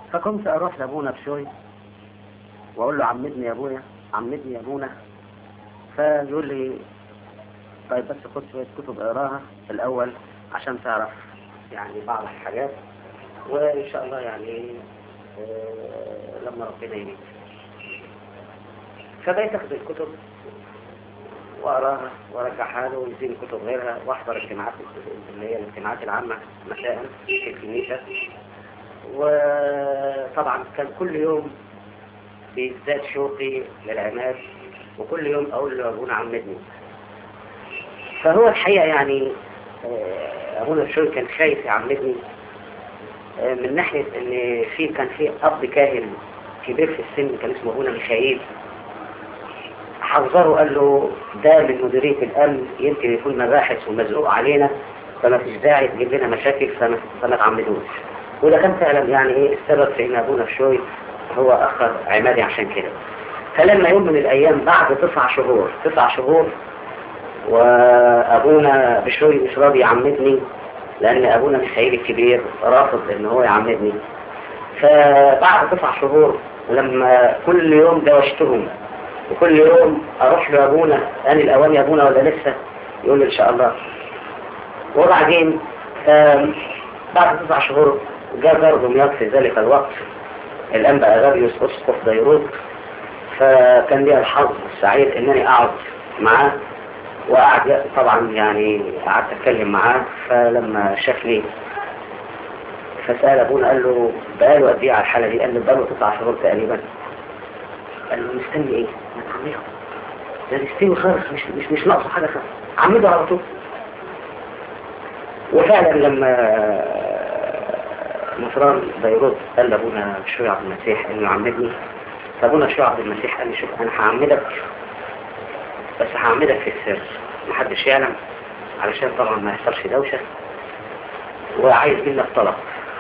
فكنت اروح لابونا بشوي واقول له عمدني يا ابويا عمدني يا ابونا فيقول لي طيب بس خد شوية كتب اقراها الاول عشان تعرف يعني بعض الحاجات وان شاء الله يعني آه، لما ربنا يريد فبقيت اخذ الكتب واقراها وارجعها له ويديني كتب غيرها واحضر اجتماعات اللي هي الاجتماعات العامة مساء في الكنيسة وطبعا كان كل يوم بيزداد شوقي للعماد وكل يوم اقول له ابونا عمدني فهو الحقيقة يعني آه، ابونا الشوي كان خايف يعمدني آه، من ناحية ان في كان في اب كاهن كبير في السن كان اسمه ابونا ميخائيل حذره قال له ده من مديرية الامن يمكن يكون مباحث ومزقوق علينا فما فيش داعي تجيب لنا مشاكل فما, فما تعمدوش وده كان فعلا يعني ايه السبب في ان ابونا الشوي هو اخر عمادي عشان كده فلما يوم من الايام بعد تسع شهور تسع شهور وابونا بشوي مش راضي يعمدني لان ابونا ميخائيل الكبير رافض ان هو يعمدني فبعد تسع شهور لما كل يوم دوشتهم وكل يوم اروح لابونا اني الاوان يا ابونا ولا لسه يقول لي ان شاء الله وبعدين آم، بعد تسع شهور جاء برضه دمياط في ذلك الوقت الانبا اغابيوس اسقف بيروت فكان لي الحظ السعيد انني اقعد معاه وقعد طبعا يعني قعدت اتكلم معاه فلما شافني فسأل ابونا قال له بقاله قد ايه على الحالة دي قال له بقاله تسع شهور تقريبا قال له مستني ايه ما تعمله ده مستني خالص مش مش مش ناقصه حاجة خالص عمده على طول وفعلا لما نصران بيروت قال لابونا شوي عبد المسيح انه يعمدني فابونا شوي عبد المسيح قال لي شوف انا هعمدك بس هعمدك في السر محدش يعلم علشان طبعا ما يحصلش دوشة وعايز منك طلب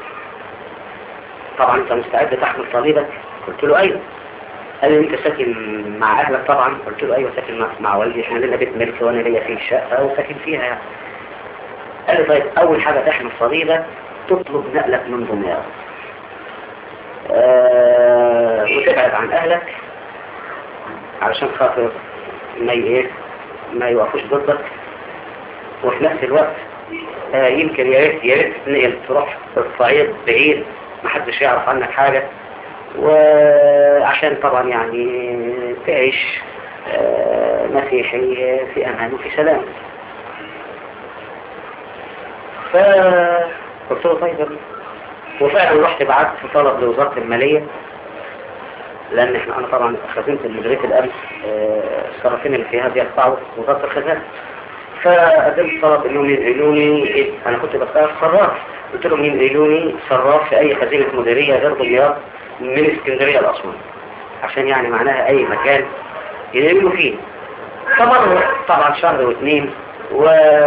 طبعا انت مستعد تحمل صليبك قلت له ايوه قال لي انت ساكن مع اهلك طبعا قلت له ايوه ساكن مع, مع والدي احنا لنا بيت ملك وانا ليا فيه شقه وساكن فيها يعني قال لي طيب اول حاجه تحمل صليبك تطلب نقلك من دمياط آه وتبعد عن اهلك علشان خاطر ما ايه ما يوقفوش ضدك وفي نفس الوقت آه يمكن يا ريت يا ريت تتنقل تروح في الصعيد بعيد ما حدش يعرف عنك حاجة وعشان طبعا يعني تعيش آه مسيحي في امان وفي سلام فقلت له طيب وفعلا رحت بعت في طلب لوزارة المالية لان احنا انا طبعا خزينة مديرية الامن الصرافين اللي فيها بيقطعوا وزارة الخزانة فقدمت طلب انهم ينقلوني إيه؟ انا كنت بشتغل صراف قلت لهم ينقلوني صراف في اي خزينة مديرية غير دمياط من اسكندرية لأسوان عشان يعني معناها اي مكان ينقلوا فيه فمر طبعا شهر واثنين و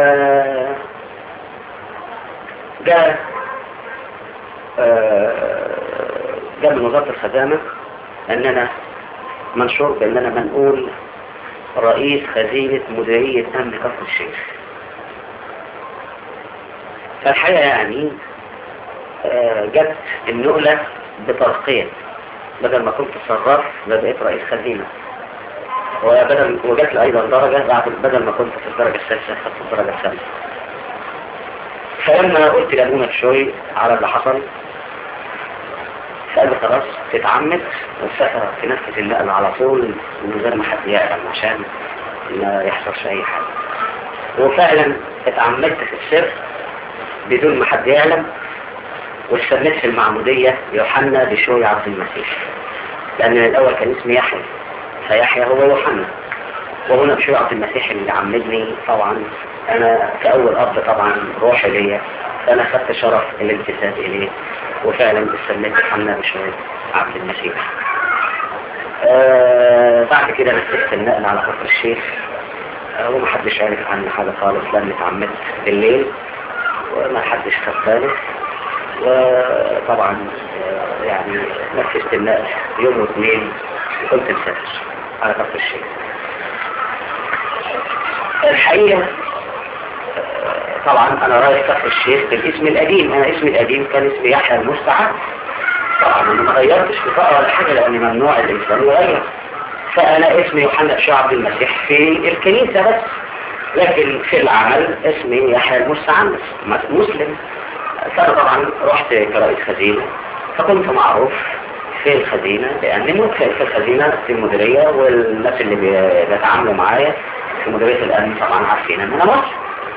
جاء جاء من وزارة الخزانة أننا منشور بأننا منقول رئيس خزينة مديرية أمن كفر الشيخ فالحقيقة يعني جت النقلة بطرقين بدل ما كنت صراف بقيت رئيس خزينة وبدل وجت لي أيضا درجة بعد بدل ما كنت في الدرجة السادسة خدت الدرجة الثالثة فلما قلت لأبونا شوي على اللي حصل فقال لي خلاص تتعمد وتسافر تنفذ النقل على طول من غير ما حد يعلم عشان ما يحصلش أي حاجة وفعلا اتعمدت في السر بدون ما حد يعلم واستنيت في المعمودية يوحنا بشوي عبد المسيح لأن الأول كان اسمي يحيى فيحيى هو يوحنا وهنا بشوي عبد المسيح اللي عمدني طبعا أنا كأول أب طبعا روحي ليا فأنا خدت شرف الانتساب إليه وفعلا استنيت يوحنا بشوي عبد المسيح آه بعد كده نفذت النقل على كفر الشيخ آه ومحدش عارف عني حاجة خالص لأني اتعمدت بالليل وما حدش خد باله وطبعا آه يعني نفذت النقل يوم واثنين وكنت مسافر على كفر الشيخ الحقيقة طبعا انا رايح كفر الشيخ بالاسم القديم انا اسمي القديم كان اسمي يحيى المستعد طبعا انا ما غيرتش بطاقة ولا حاجة لان ممنوع الانسان يغير فانا اسمي يوحنا شعب المسيح في الكنيسة بس لكن في العمل اسمي يحيى المستعنس مسلم فانا طبعا رحت كرئيس خزينة فكنت معروف في الخزينة لأني مدخل في الخزينة في المديرية والناس اللي بيتعاملوا معايا في مديرية الأمن طبعا عارفين إن أنا مصر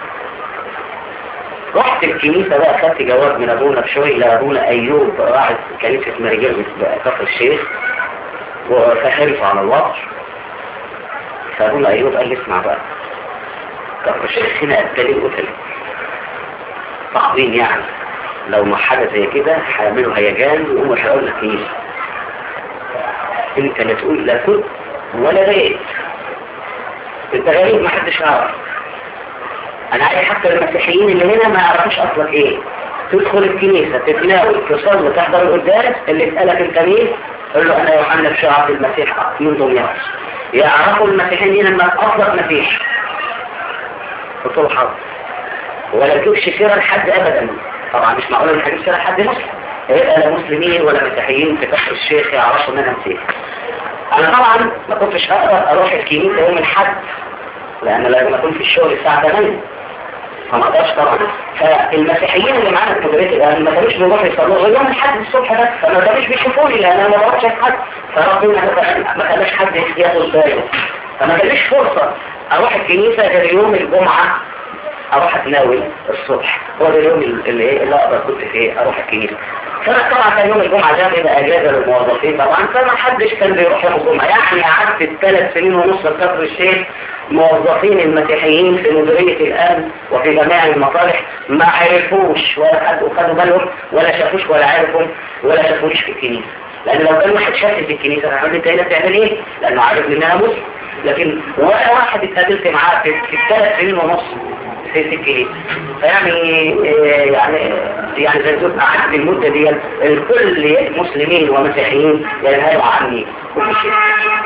رحت الكنيسة بقى خدت جواب من أبونا بشوي لأبونا أيوب راعي كنيسة مريجيربس كفر الشيخ وفحرص على الوضع فأبونا أيوب قال لي اسمع بقى كفر الشيخ هنا الدليل قتل صعبين يعني لو ما حاجة زي كده هيعملوا هيجان وهم هيقولوا لك كنيسة انت لا تقول لا كنت ولا بيت انت غريب ما حدش عارف انا عايز حتى المسيحيين اللي هنا ما يعرفوش اصلك ايه تدخل الكنيسة تتناول تصلي تحضر القداس اللي اسألك انت مين قل له انا يوحنا بشعب المسيح من دمياط يعرفوا المسيحيين هنا ما اصلك مسيح قلت له حاضر ولا تجيبش سيرة لحد ابدا طبعا مش معقول ان هجيب سيرة لحد مسلم يبقى لا مسلمين ولا مسيحيين في كفر الشيخ يعرفوا ان انا مسيح انا طبعا ما كنتش اقدر اروح الكنيسة يوم الحد لان لازم اكون في الشغل الساعة 8 فما اقدرش طبعا فالمسيحيين اللي معانا في مديريه الان ما كانوش بيروحوا يصلوا غير يوم الحد الصبح بس فما كانوش بيشوفوني لان انا ما بروحش حد فربنا ما خلاش حد ياخد باله فما كانش فرصه اروح الكنيسه غير يوم الجمعه اروح اتناول الصبح هو ده اليوم اللي ايه اللي اقدر كنت فيه اروح الكنيسه فانا طبعا كان يوم الجمعه ده بيبقى اجازه للموظفين طبعا فما حدش كان بيروح يوم الجمعه يعني قعدت ثلاث سنين ونص في كفر الشيخ موظفين المسيحيين في مديريه الامن وفي جميع المصالح ما عرفوش ولا حد خدوا بالهم ولا شافوش ولا عرفوا ولا شافونيش في الكنيسه لان لو كان واحد شافني في الكنيسه هيقول لي انت هنا بتعمل ايه؟ لانه عارف ان انا مسلم لكن ولا واحد اتقابلت معاه في الثلاث سنين ونص في الكنيسة فيعني يعني يعني زي ما قعدت المدة دي الكل مسلمين ومسيحيين ينهوا عني كل شيء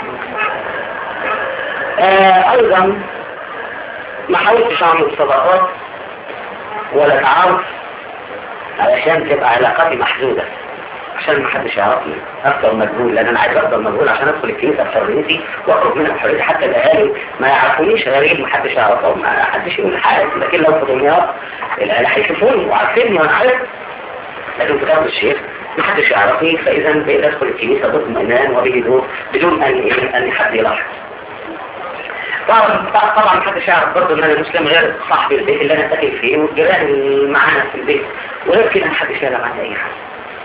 آه ايضا ما حاولتش اعمل صداقات ولا تعارف علشان تبقى علاقاتي محدودة عشان ما حدش يعرفني افضل مجهول لان انا عايز افضل مجهول عشان ادخل الكنيسه بحريتي واخرج منها بحريتي حتى الاهالي ما يعرفونيش غريب ما حدش يعرفهم ما حدش يقول حاجه لكن لو في دمياط الاهالي هيشوفوني وعارفيني وانا عارف لكن في كتاب الشيخ ما حدش يعرفني فاذا بقيت ادخل الكنيسه باطمئنان وبهدوء بدون ان ان حد يلاحظ طبعا طبعا ما حدش يعرف برضه ان انا مسلم غير صاحب البيت اللي انا ساكن فيه والجيران اللي معانا في البيت وغير كده ما حدش يعلم عني اي حاجه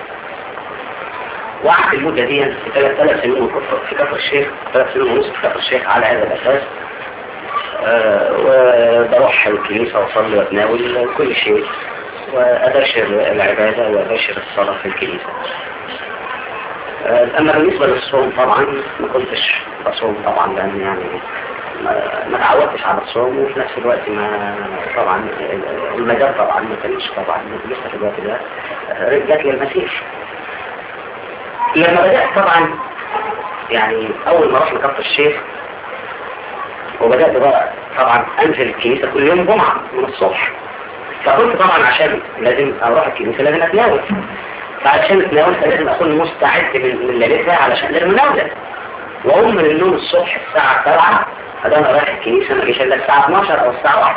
وقعدت المدة دي في ثلاث ثلاث سنين في كفر الشيخ ثلاث سنين ونص في كفر الشيخ على هذا الأساس أه وبروح الكنيسة وأصلي وأتناول كل شيء وأبشر العبادة وأبشر الصلاة في الكنيسة أه أما بالنسبة للصوم طبعا ما كنتش بصوم طبعا لأن يعني ما تعودتش على الصوم وفي نفس الوقت ما طبعا المجال طبعا ما كانش طبعا لسه في الوقت ده رجعت للمسيح لما بدأت طبعا يعني أول ما رحنا كفر الشيخ وبدأت بقى طبعا أنزل الكنيسة كل يوم جمعة من الصبح فقلت طبعا عشان لازم أروح الكنيسة لازم أتناول فعشان أتناول فلازم أكون مستعد من ليلتها علشان للمناولة وأقوم من النوم الصبح الساعة 7 فده أنا رايح الكنيسة ما جيش إلا الساعة 12 أو الساعة 1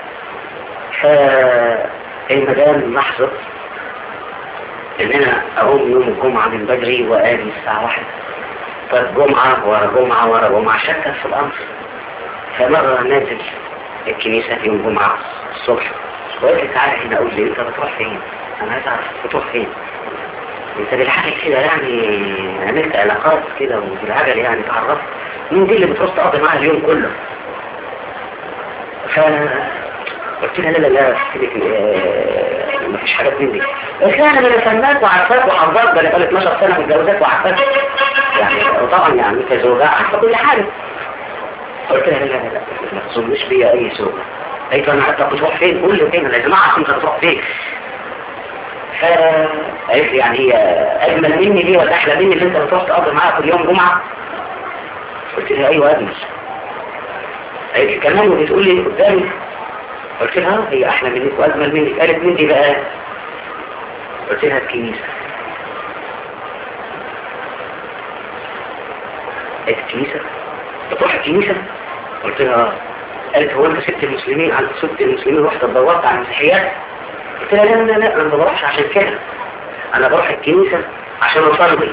فالمجال محظوظ ان انا اقوم يوم الجمعة من بدري وآجي الساعة واحدة فالجمعة ورا جمعة ورا جمعة شكت في الامر فمرة نازل الكنيسة يوم الجمعة الصبح وقلت لي تعالى هنا اقول لي انت بتروح فين انا عايز اعرف بتروح فين انت بالعجل كده يعني عملت علاقات كده وبالعجل يعني تعرفت مين دي اللي بتروح تقضي معاها اليوم كله ف قلت لها لا لا لا ما فيش حاجات من دي قلت لها انا بسماك وعارفاك وحافظاك ده انا بقالي 12 سنه متجوزاك وعارفاك يعني طبعا يعني كزوجة عارفه كل حاجه قلت لها لا لا لا ما تظنش بيا اي سوء قالت انا عارفه بتروح فين قول لي فين انا يا جماعه انت بتروح فين قالت لي يعني هي اجمل مني دي ولا احلى مني اللي انت بتروح تقضي معاها كل يوم جمعه قلت لها ايوه اجمل قالت لي كمان وبتقول لي قدامي قلت لها هي احلى منك واجمل منك قالت مين دي بقى قلت لها الكنيسة قالت الكنيسة بتروح الكنيسة قلت لها قالت هو انت سبت المسلمين عن سبت المسلمين ورحت دورت على المسيحيات قلت لها لا لا لا انا ما بروحش عشان كده انا بروح الكنيسة عشان اصلي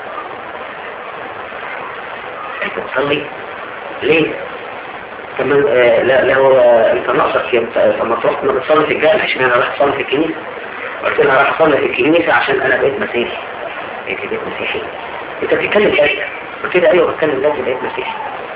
قالت تصلي ليه كمان آه لا لا هو آه انت ناقصك لما تروح ما بتصلي في الجامع عشان انا راح اصلي في الكنيسة قلت لها راح اصلي في الكنيسة عشان انا بقيت مسيحي قالت لي بقيت مسيحي انت بتتكلم جد قلت لها ايوه بتكلم جد بقيت مسيحي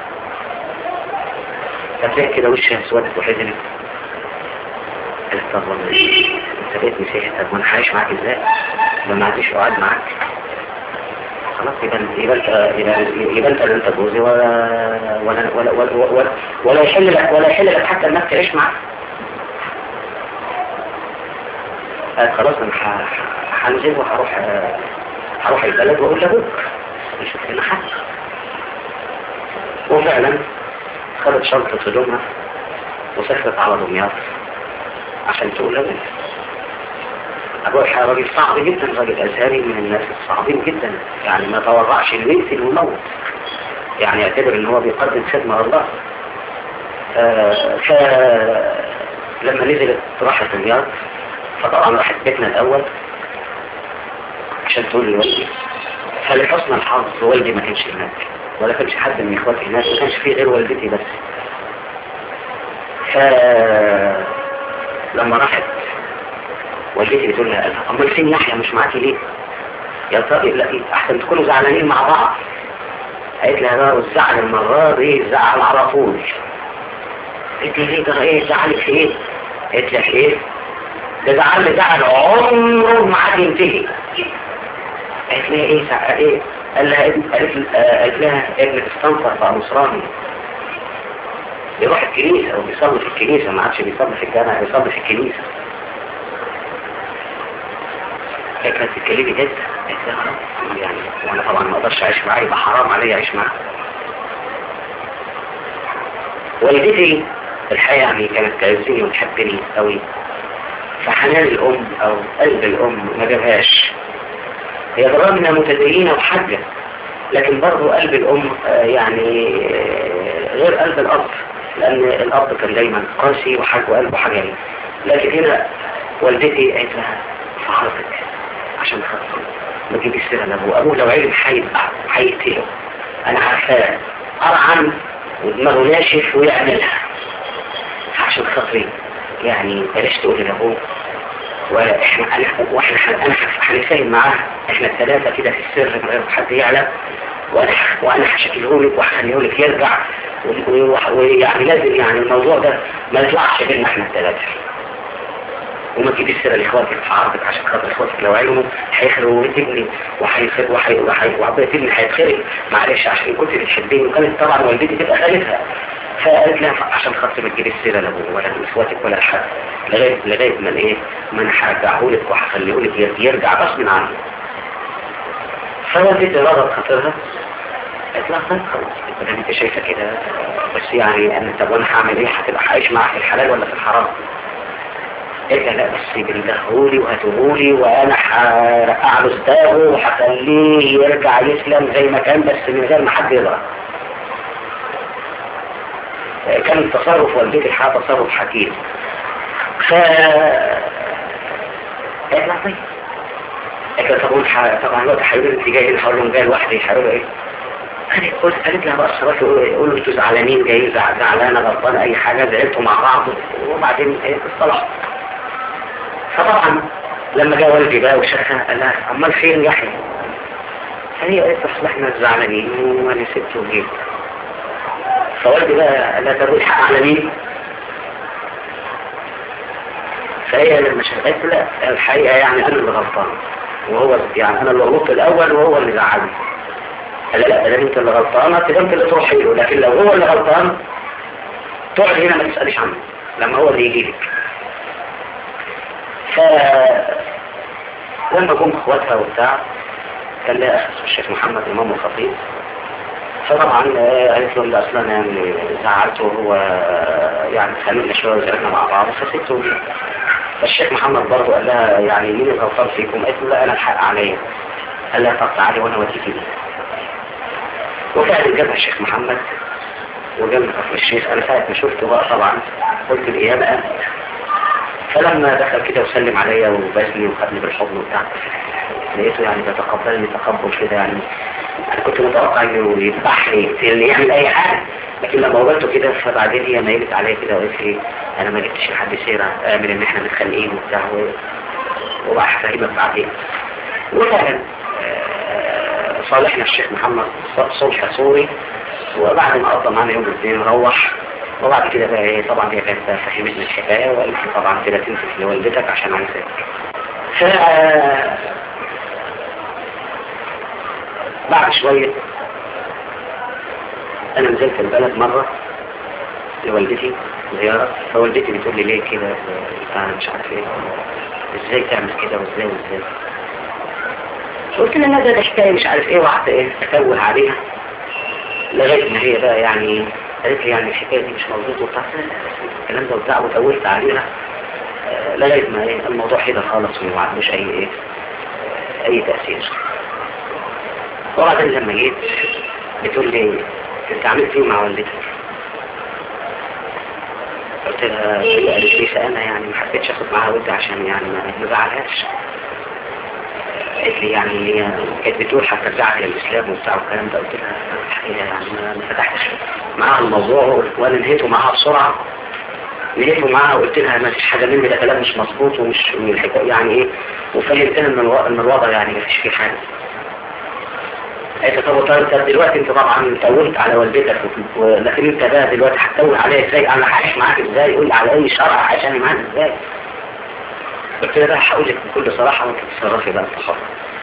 فتلاقي كده وشها اسودت وحزنت قالت طب والله انت بقيت مسيحي طب وانا هعيش معاك ازاي؟ ما ما عادش اقعد معاك خلاص يبقى يبقى انت يبقى يبقى انت لا انت جوزي ولا ولا ولا ولا, ولا, ولا يحل لك ولا يحل لك حتى انك تعيش معاك قالت خلاص انا هنزل وهروح هروح البلد واقول لابوك نشوف لنا حل وفعلا خدت شنطة هدومها وسافرت على دمياط عشان تقول لابوك أبوها راجل صعب جدا راجل أزهري من الناس الصعبين جدا يعني ما تورعش الويس الموت يعني يعتبر ان هو بيقدم خدمة الله آه فلما نزلت راحت دمياط فطبعا راحت بيتنا الأول عشان تقول لوالدي فلحسن الحظ والدي ما كانش هناك ولا كانش حد من اخواتي هناك ما كانش فيه غير والدتي بس ف لما راحت والدتي بتقول لها امال فين يحيى مش معاكي ليه يا ترى لا إيه؟ احسن تكونوا زعلانين مع بعض قالت لها بقى والزعل المرة دي زعل عرفوش قالت لي ليه ده ايه زعلك في ايه قالت لها ايه ده زعل زعل عمره ما عاد ينتهي قالت لها ايه زعل ايه قال لها ابن قالت لها ابنك استنفر بقى نصراني بيروح الكنيسة وبيصلي في الكنيسة ما عادش بيصلي في الجامع بيصلي في الكنيسة هي كانت تتكلمي جد قالت لها خلاص يعني وانا طبعا ما اقدرش اعيش معاه يبقى حرام عليا اعيش معاه والدتي الحقيقة يعني كانت تعزني وتحبني قوي فحنان الام او قلب الام ما جابهاش هي بالرغم انها متدينة وحاجة لكن برضه قلب الام يعني غير قلب الاب لان الاب كان دايما قاسي وحاج وقلبه حجري لكن هنا والدتي قالت لها فحرتك عشان خاطر ما تجيبي السيره لابوه ابوه لو علم هيبقى هيقتله انا عارفاه ارعن ودماغه ناشف ويعملها عشان خاطري يعني بلاش تقولي لابوه واحنا انا واحنا انا هنتفاهم معاه احنا الثلاثه كده في السر من غير حد يعلم وانا وانا هشكله لك وهخليه لك يرجع ويعني لازم يعني الموضوع ده ما يطلعش بيننا احنا الثلاثه وما تجيبي السيره لاخواتك في عرضك عشان خاطر اخواتك لو علموا هيخربوا تبني وهيخرب وحي وحي وعبيه تبني هيتخرب معلش عشان كنت بتحبيني وكانت طبعا والدتي تبقى خالتها فقالت لها عشان خاطر ما تجيبي السيره لابوه ولا لاخواتك ولا لحد لغايه لغايه ما ايه ما انا هرجعه لك وهخليه لك يرجع غصب عنه فوالدتي رضت خاطرها قالت لها خلاص خلاص انت شايفه كده بس يعني انا طب وانا هعمل ايه هتبقى هعيش معاه في الحلال ولا في الحرام قلت لا بس بندهولي وهاتهولي وانا هرقع له ستاغه وهخليه يرجع يسلم زي ما كان بس من غير ما حد يضرب كان التصرف والدتي الحقيقه تصرف حكيم ف قالت لا طيب قالت طب طبعا الوقت هيقولوا انت جاي هنا هقول لهم جاي لوحدي هيقولوا ايه قالت قلت قالت لها بقى الصراحه يقولوا انتوا زعلانين جايين زعلانه غلطانه اي حاجه زعلتوا مع بعض وبعدين ايه اصطلحوا فطبعا لما جاء والدي بقى وشافها قال لها امال فين يحيى فهي قالت اصل احنا زعلانين وانا سبته وجيت فوالدي بقى قال لها تروي الحق على مين فهي لما شافت لا الحقيقه يعني انا اللي غلطان وهو يعني انا اللي غلطت الاول وهو اللي زعلني قال لا ده انت اللي غلطانه تبقى انت اللي تروحي له لكن لو هو اللي غلطان تقعد هنا ما تساليش عنه لما هو اللي يجي لك ف لما جم اخواتها وبتاع كان لها اخ الشيخ محمد امام الخطيب فطبعا قالت لهم ده اصلا يعني زعلته وهو يعني خانقنا شويه وزعلنا مع بعض فسبته فالشيخ محمد برضه قال لها يعني مين الغلطان فيكم؟ قالت له لا انا الحق عليا قال لها طب تعالي وانا وديكي وفعلا جابها الشيخ محمد وجابها كفر الشيخ انا ساعة ما شفته بقى طبعا قلت الايام قامت فلما دخل كده وسلم عليا وبسني وخدني بالحضن وبتاع لقيته يعني بيتقبلني تقبل كده يعني انا كنت متوقع انه يذبحني انه يعمل اي حاجه لكن لما قابلته كده فبعدين هي ميلت عليا كده وقالت لي انا ما جبتش لحد سيره اعمل ان احنا متخانقين وبتاع وبقى هفهمك بعدين وفعلا آه، صالحنا الشيخ محمد صلح سوري وبعد ما قضى معانا يوم الاثنين روح وبعد كده بقى ايه طبعا هي كانت فهمتني الحكايه وقالت لي طبعا كده تنسف لوالدتك عشان عايزاك ف بعد شويه انا نزلت البلد مره لوالدتي زيارة فوالدتي بتقول لي ليه كده انا مش عارف ايه ازاي تعمل كده وازاي وازاي قلت لها ده ده حكايه مش عارف ايه وقعدت ايه اتوه عليها لغايه ما هي بقى يعني قالت لي يعني الحكايه دي مش مظبوطه وبتاع الكلام ده وبتاع وتولت عليها آه، لغايه ما ايه الموضوع كده خالص وما عندوش اي ايه اي تاثير وبعدين لما جيت بتقول لي انت عملت ايه مع والدتك قلت لها كده قالت لي فانا يعني ما حبيتش اخد معاها ودي عشان يعني ما نزعلهاش قالت لي يعني هي كانت بتقول هترجعها للاسلام وبتاع والكلام ده قلت لها الحقيقه يعني ما ما فتحتش معاها الموضوع وانا نهيته معاها بسرعه نهيته معاها وقلت لها ما فيش حاجه مني ده كلام مش مظبوط ومش من الحكايه يعني ايه وفهمتها ان الو- ان الوضع يعني ما فيش فيه حاجه قالت طب طب طب دلوقتي انت طبعا طولت على والدتك و- لكن انت بقى دلوقتي هتطول عليا ازاي انا هعيش معاك ازاي قول لي على اي شرع عشان معاك ازاي قلت لها هقول لك بكل صراحه وانت تتصرفي بقى انت حر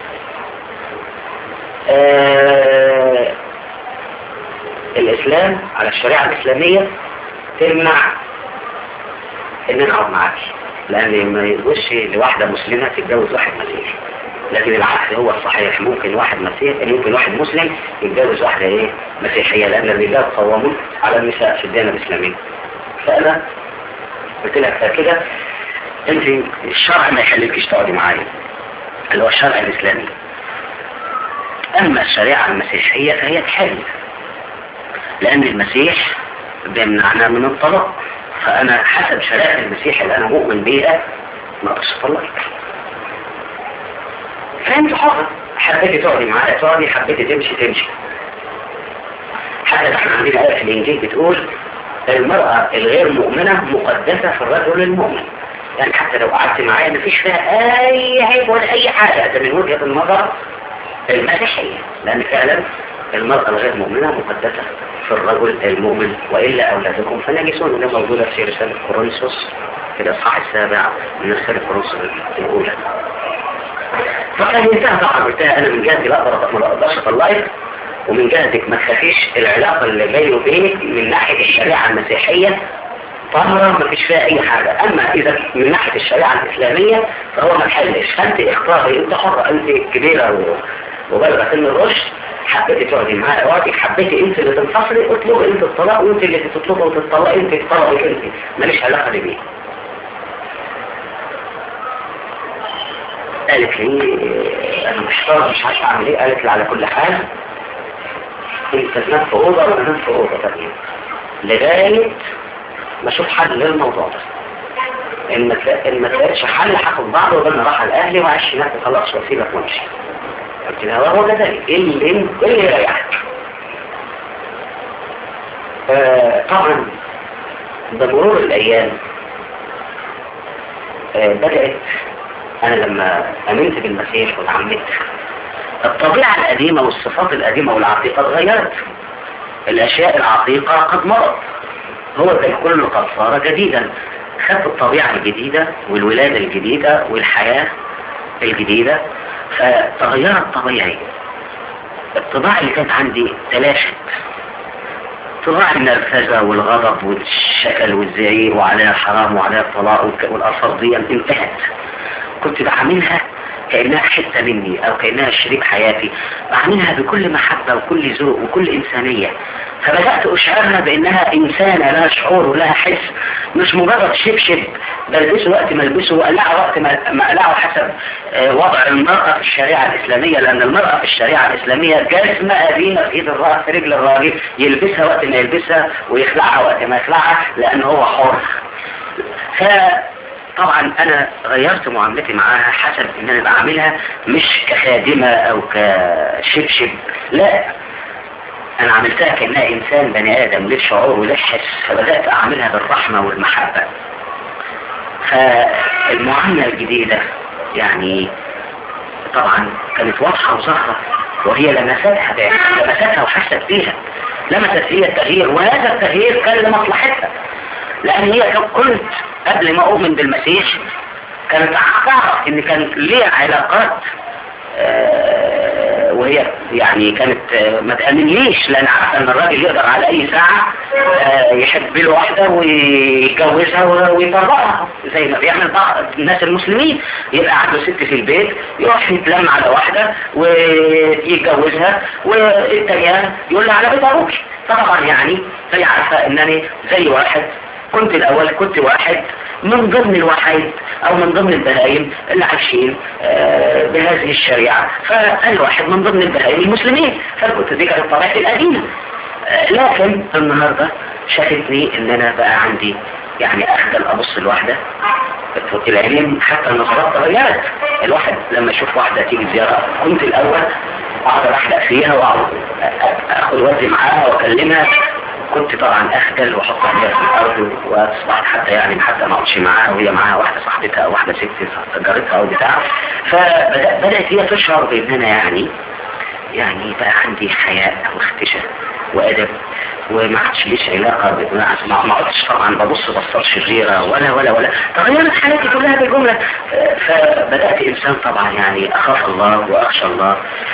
آه الاسلام على الشريعه الاسلاميه تمنع ان انا اقعد معاكي لان ما يجوزش لواحده مسلمه تتجوز واحد مسيحي لكن العكس هو الصحيح ممكن واحد مسيحي ممكن واحد مسلم يتجوز واحدة ايه مسيحية لان الرجال قوامون على النساء في الديانة الاسلامية فانا قلت لك كده انت الشرع ما يخليكيش تقعدي معايا اللي هو الشرع الاسلامي اما الشريعة المسيحية فهي تحل لان المسيح بيمنعنا من الطلاق فانا حسب شريعة المسيح اللي انا مؤمن بيها ما اقدرش اطلقك فانت حر حبيتي تقعدي معايا تقعدي حبيتي تمشي تمشي حتى احنا عندنا آية في الإنجيل بتقول المرأة الغير مؤمنة مقدسة في الرجل المؤمن يعني حتى لو قعدت معايا مفيش فيها أي عيب ولا أي حاجة ده من وجهة النظر المسيحية لأن فعلا المرأة الغير مؤمنة مقدسة في الرجل المؤمن وإلا أولادكم فنجسون وده موجودة في رسالة كورنثوس في الإصحاح السابع من رسالة كورنثوس الأولى فكان انتهى طبعا قلتها انا من جهتي لا اقدر ما اقدرش اطلعك ومن جهتك ما تخافيش العلاقه اللي بيني وبينك من ناحيه الشريعه المسيحيه طاهره ما فيش فيها اي حاجه اما اذا من ناحيه الشريعه الاسلاميه فهو ما تحلش فانت اختاري انت حره انت كبيره و... وبالغه سن الرشد حبيتي تقعدي معايا وقتك حبيتي انت اللي تنفصلي اطلبي انت الطلاق وانت اللي تطلبي وتطلقي انت تطلقي انت ماليش علاقه بيه قالت لي انا محتار مش عارف اعمل ايه قالت لي على كل حال انت تنام في اوضه وانا انام في اوضه تانية لغايه ما اشوف حل للموضوع ده ان ما تلا- إن ما تلاقيش حل هاخد بعض وبدنا راح لاهلي وعيش هناك خلاص واسيبك وامشي قلت لها وهو كذلك ايه اللي ايه اللي يريحك آه، طبعا بمرور الايام آه، بدات انا لما امنت بالمسيح وتعمدت الطبيعة القديمة والصفات القديمة والعتيقة اتغيرت الاشياء العتيقة قد مرض هو ده الكل قد صار جديدا خدت الطبيعة الجديدة والولادة الجديدة والحياة الجديدة فتغيرت طبيعي الطباع اللي كانت عندي تلاشت طباع النرفزة والغضب والشكل والزعيق وعليها الحرام وعليها الطلاق والك- والألفاظ دي انتهت كنت بعملها كأنها حتة مني او كأنها شريك حياتي بعملها بكل محبة وكل ذوق وكل انسانية فبدأت اشعرها بانها انسانة لها شعور ولها حس مش مجرد شبشب بلبسه وقت ما البسه واقلعه وقت ما اقلعه حسب وضع المرأة في الشريعة الاسلامية لان المرأة في الشريعة الاسلامية جزمة قديمة في ايد الراس في رجل الراجل يلبسها وقت ما يلبسها ويخلعها وقت ما يخلعها لان هو حر فطبعا انا غيرت معاملتي معاها حسب ان انا بعملها مش كخادمة او كشبشب لا انا عملتها كأنها انسان بني ادم له شعور وله حس فبدأت اعملها بالرحمة والمحبة فالمعاملة الجديدة يعني طبعا كانت واضحة وظاهرة وهي لمستها لمستها وحست بيها لمست هي التغيير وهذا التغيير كان لمصلحتها لان هي كنت قبل ما اؤمن بالمسيح كانت تعرف ان كان ليها علاقات آه وهي يعني كانت آه ما تأمنليش لان عارفه ان الراجل يقدر على اي ساعة آه يحب له واحدة ويتجوزها ويطلقها زي ما بيعمل بعض الناس المسلمين يبقى عنده ست في البيت يروح يتلم على واحدة ويتجوزها والتانية يقول لها على بيت ابوك طبعا يعني هي عارفة انني زي واحد كنت الاول كنت واحد من ضمن الوحيد او من ضمن البهائم اللي عايشين بهذه الشريعة فانا واحد من ضمن البهائم المسلمين فكنت دي كانت طبيعتي القديمة لكن النهاردة شافتني ان انا بقى عندي يعني اخجل ابص الواحدة العلم حتى النظرات تغيرت الواحد لما يشوف واحدة تيجي زيارة كنت الاول اقعد احلق فيها واقعد اخد ودي معاها واكلمها كنت طبعا اخجل واحط عليها في الارض واصبحت حتى يعني حتى ما اقعدش معاها وهي معاها واحده صاحبتها او واحده ست جارتها او بتاع فبدات هي تشعر بان انا يعني يعني بقى عندي حياء واختشاء وادب وما عادش ليش علاقة ما ما عدتش طبعا ببص بصات شريرة ولا ولا ولا تغيرت حياتي كلها بالجملة فبدأت إنسان طبعا يعني أخاف الله وأخشى الله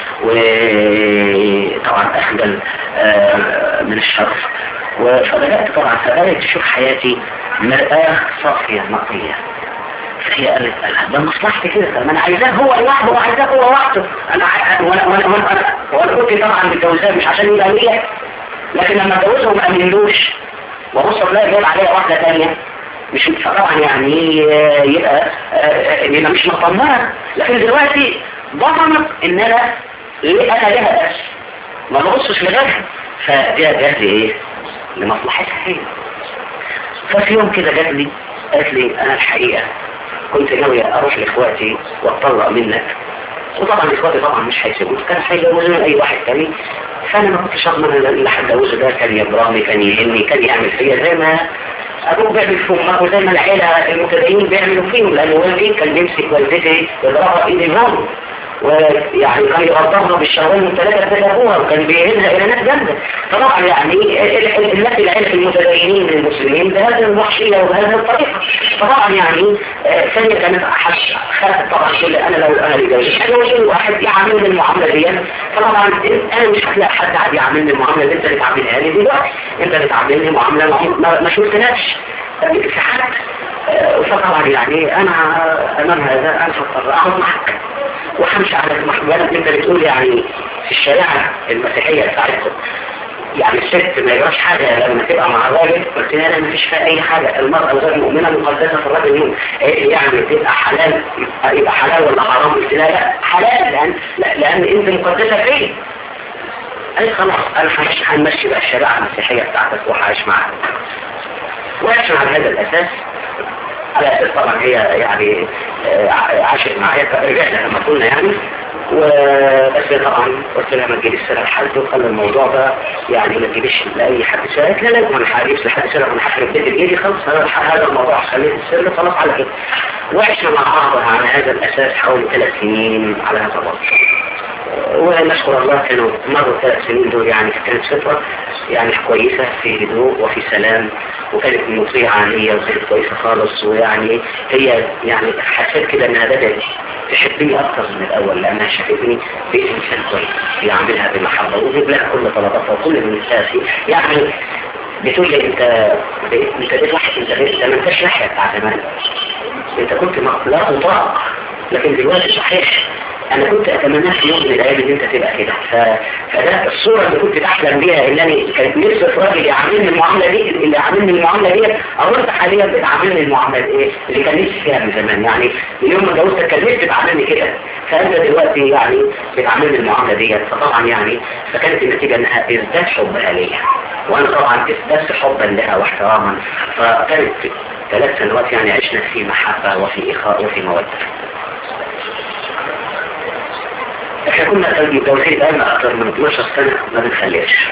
وطبعا أخجل من الشر فبدأت طبعا فبدأت تشوف حياتي مرآة صافية نقية فهي قالت ده مصلحتي كده ما انا عايزاه هو لوحده وعايزاه هو وحده انا وانا وانا وانا وانا كنت طبعا متجوزاه مش عشان يبقى ليا لكن لما اتجوزه ما امنلوش وابص الاقي جايب عليها واحده ثانيه مش طبعا يعني يبقى يبقى مش مطمنه لكن دلوقتي ضمنت ان انا انا لها بس ما ببصش لغيرها فدي جات لي ايه لمصلحتها هي ففي يوم كده جات لي قالت لي انا الحقيقه كنت ناوية اروح لاخواتي واتطلق منك وطبعا اخواتي طبعا مش هيسيبوك كان هيجوزوني اي واحد تاني فانا ما كنتش اضمن اللي هتجوزه ده كان يضربني كان يهني كان يعمل فيا زي ما ابوه بيعمل في امه وزي ما العيله المتدينين بيعملوا فيهم لان والدي كان بيمسك والدتي يضربها بايد الهون ويعني كان يغضبها بالشهرين والثلاثة بين أبوها وكان بيهزها إلى ناس جامدة فطبعا يعني التي العيلة المتدينين المسلمين بهذه الوحشية وبهذه الطريقة فطبعا يعني ثانية كانت خافت طبعا كل أنا لو أنا لجوزي هجوزني واحد يعاملني المعاملة دي فطبعا أنا مش هتلاقي حد قاعد يعاملني المعاملة اللي أنت اللي تعاملها لي دلوقتي أنت اللي تعاملني معاملة ما شفتناش في حد فطبعا يعني أنا أمام هذا أنا هضطر أقعد معك وهمشي على المحبوبات انت بتقول يعني في الشريعة المسيحية بتاعتكم يعني الست ما يجراش حاجة لما تبقى مع الراجل قلت لها لا مفيش فيها اي حاجة المرأة غير مؤمنة مقدسة في الراجل يوم يعني تبقى حلال يبقى حلال ولا حرام قلت لها لا حلال لان لان انت مقدسة فيه اي خلاص انا هنمشي بقى الشريعة المسيحية بتاعتك وهعيش معاك وعيش على هذا الاساس على اساس طبعا هي يعني عاشت معايا رجعنا لما كنا يعني وبس طبعا قلت لها ما تجيبش سنة لحد وخلي الموضوع ده يعني ما تجيبش لأي حد سنة لا لا انا هجيبش لحد سنة وانا هحرق بيت بايدي خلاص هذا الموضوع خليه السر خلاص على كده وعشنا مع بعض على هذا الأساس حوالي ثلاث سنين على هذا الوضع ونشكر الله كانوا مروا ثلاث سنين دول يعني كانت فترة يعني كويسة في هدوء وفي سلام وكانت مطيعة ليا وكانت كويسة خالص ويعني هي يعني حسيت كده انها بدأت تحبني اكتر من الاول لانها شافتني بانسان كويس بيعملها بمحبة وجيب لها كل طلباتها وكل المساسي يعني بتقول لي انت انت بقيت واحد انت بقيت ما انتش ناحية بتاع زمان انت كنت لا تطاق لكن دلوقتي صحيح انا كنت اتمنى في يوم من الايام ان انت تبقى كده ف... فده الصورة اللي كنت تحلم بيها ان انا كانت نفسي في راجل يعاملني المعاملة دي اللي يعاملني المعاملة دي او انت حاليا بتعاملني المعاملة ايه اللي كان نفسي فيها من زمان يعني من يوم ما اتجوزتك كان نفسي تعاملني كده فانت دلوقتي يعني بتعاملني المعاملة دي فطبعا يعني فكانت النتيجة انها ازداد حبها ليا وانا طبعا ازددت حبا لها واحتراما فكانت ثلاث سنوات يعني عشنا في محبة وفي إخاء وفي مودة احنا كنا متجوزين بقالنا اكتر من 12 سنة ما بنخلفش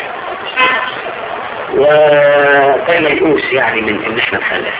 وكان يئوس يعني من ان احنا نخلف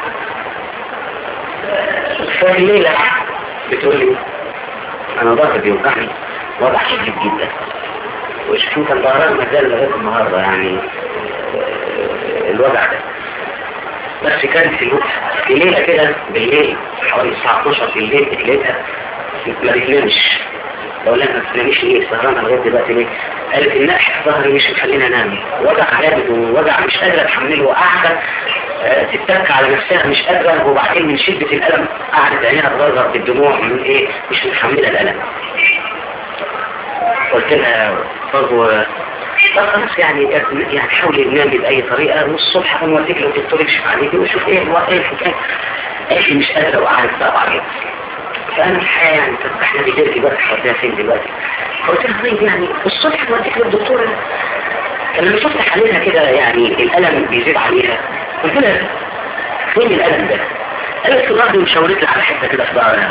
فالليلة بتقول لي انا ظهري بيوجعني وضع شديد جدا وشوف كان ظهران مازال لغاية النهاردة يعني الوضع ده بس كان في في ليلة كده بالليل حوالي الساعة 12 بالليل لقيتها ما بتنامش بقول لها ما بتنامش ليه سهرانة لغاية دلوقتي ليه قالت النقح ظهري مش مخليني انام وجع جامد ووجع مش قادرة اتحمله وقاعدة تتك على نفسها مش قادرة وبعدين من شدة الألم قعدت عينيها تغرغر بالدموع من ايه مش متحملة الألم قلت لها طب خلاص يعني يعني حاولي تنامي بأي طريقة والصبح هنوديك لو الدكتور يكشف عليك ويشوف ايه هو ايه الحكاية قالت لي مش قادرة وقعدت طبعا جدا فأنا الحقيقة يعني طب احنا بيجيلتي بقى حواليها فين دلوقتي قلت لها طيب يعني الصبح هنوديك للدكتور لما شفت حالتها كده يعني الألم بيزيد عليها قلت لها فين الألم ده؟ قالت في ظهري مشاورت لي على حتة كده في ظهرها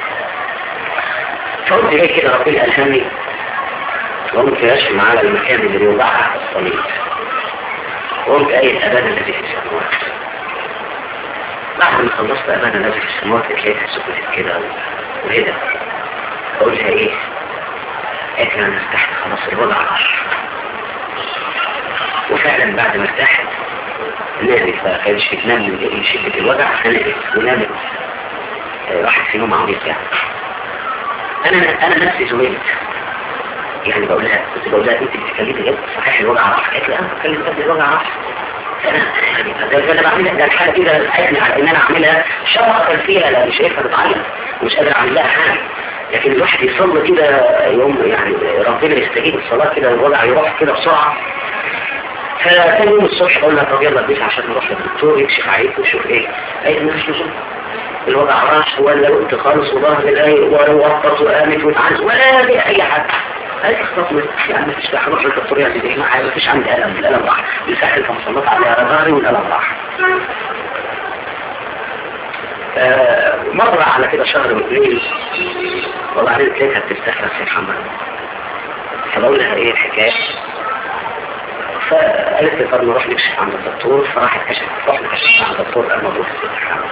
فقلت ليه كده ربنا ألهمني وقمت راشم على المكان اللي بيوضعها الصليب وقمت قايل أبانا الذي في السماوات بعد ما خلصت أبانا الذي في السماوات لقيتها سكتت كده وهدى قلت لها إيه؟ قالت لي أنا ارتحت خلاص الوضع راح وفعلا بعد ما ارتحت نامت بقى كانش تنام من شدة الوجع فنامت ونامت راحت في نوم عميق يعني أنا أنا نفسي زميلت يعني بقول لها كنت بقول لها انت بتتكلمي جد صحيح الوجع راح قالت لي انا بتكلم جد الوجع راح انا ده انا بعملها ده الحاله كده ساعدني على ان انا اعملها شرطا فيها لا مش شايفها بتعيط ومش قادر اعمل لها حاجه لكن الواحد يصلي كده يوم يعني ربنا يستجيب الصلاه كده الوجع يروح كده بسرعه فكان يوم الصبح قلنا طب يلا بيس عشان نروح للدكتور يكشف عليك ويشوف ايه قالت لي مش لزوم الوضع راح ولا قلت خالص وظهر الايه ووطت وقامت واتعز ولا في اي حاجه هاي اختصاص يعني مفيش داعي اروح للدكتور يعني ايه معايا مفيش عندي الم الالم راح مساحه المصنفات عليها ظهري والالم راح آه مرة على كده شهر واثنين وبعدين لقيتها بتستخلص يا محمد فبقول لها ايه الحكاية فقالت لي طب نروح نكشف عند الدكتور فراحت كشفت رحنا كشفت عند الدكتور قال مبروك الست حامل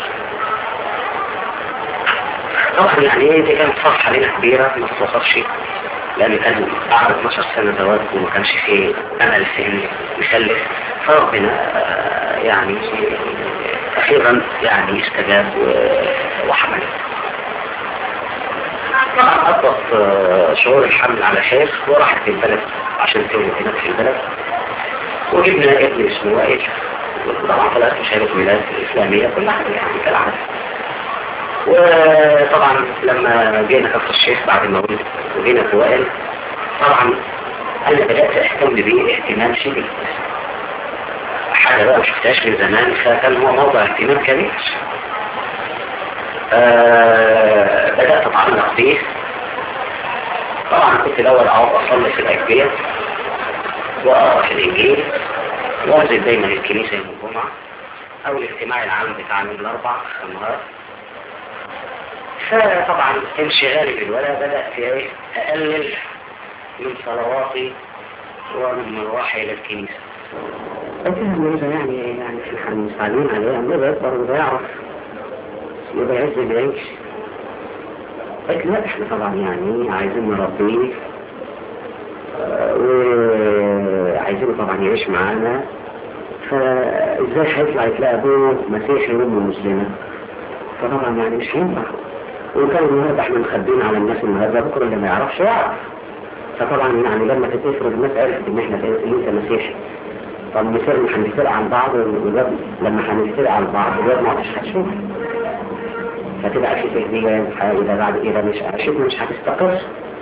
طبعا يعني ايه دي كانت فرحة علينا كبيرة ما تتوصفش لأن كان بعد 12 سنة زواج وما كانش فيه أمل في إني يخلف فربنا يعني أخيرا يعني استجاب وحمل طبعا أضبط شعور الحمل على خير وراحت البلد عشان تولد هناك في البلد وجبنا ابن اسمه وائل طبعا طلعت شهادة ميلاد الإسلامية كل حاجة يعني كالعادة وطبعا لما جينا كفر الشيخ بعد ما ولد وجينا في وائل طبعا انا بدأت اهتم بيه اهتمام شديد حاجة بقى ما شفتهاش من زمان فكان هو موضوع اهتمام كبير آه بدأت اتعلق بيه طبعا كنت الاول اقعد اصلي في الاجبية واقرا في الانجيل وانزل دايما الكنيسة يوم الجمعة او الاجتماع العام بتاع يوم الاربع في النهار فطبعا انشغالي بالولاء بدأت ايه اقلل من صلواتي ومن مروحي الى الكنيسة لكن يعني يعني احنا مستعجلين عليه انه بيكبر وده يعرف يبقى يعز العيش قلت لا احنا طبعا يعني عايزين نربيه وعايزينه طبعا يعيش معانا فازاي هيطلع يتلاقى ابوه مسيحي وامه مسلمه فطبعا يعني مش هينفع وكان النهارده احنا مخبين على الناس النهارده بكره اللي ما يعرفش يعرف فطبعا يعني لما تتفرض الناس عرفت ان احنا ان انت مسيحي طب مثال هنفترق عن بعض والولاد لما هنفترق عن بعض الولاد ما عادش هتشوف فتبقى في تهدية إذا بعد كده مش عاشتنا مش هتستقر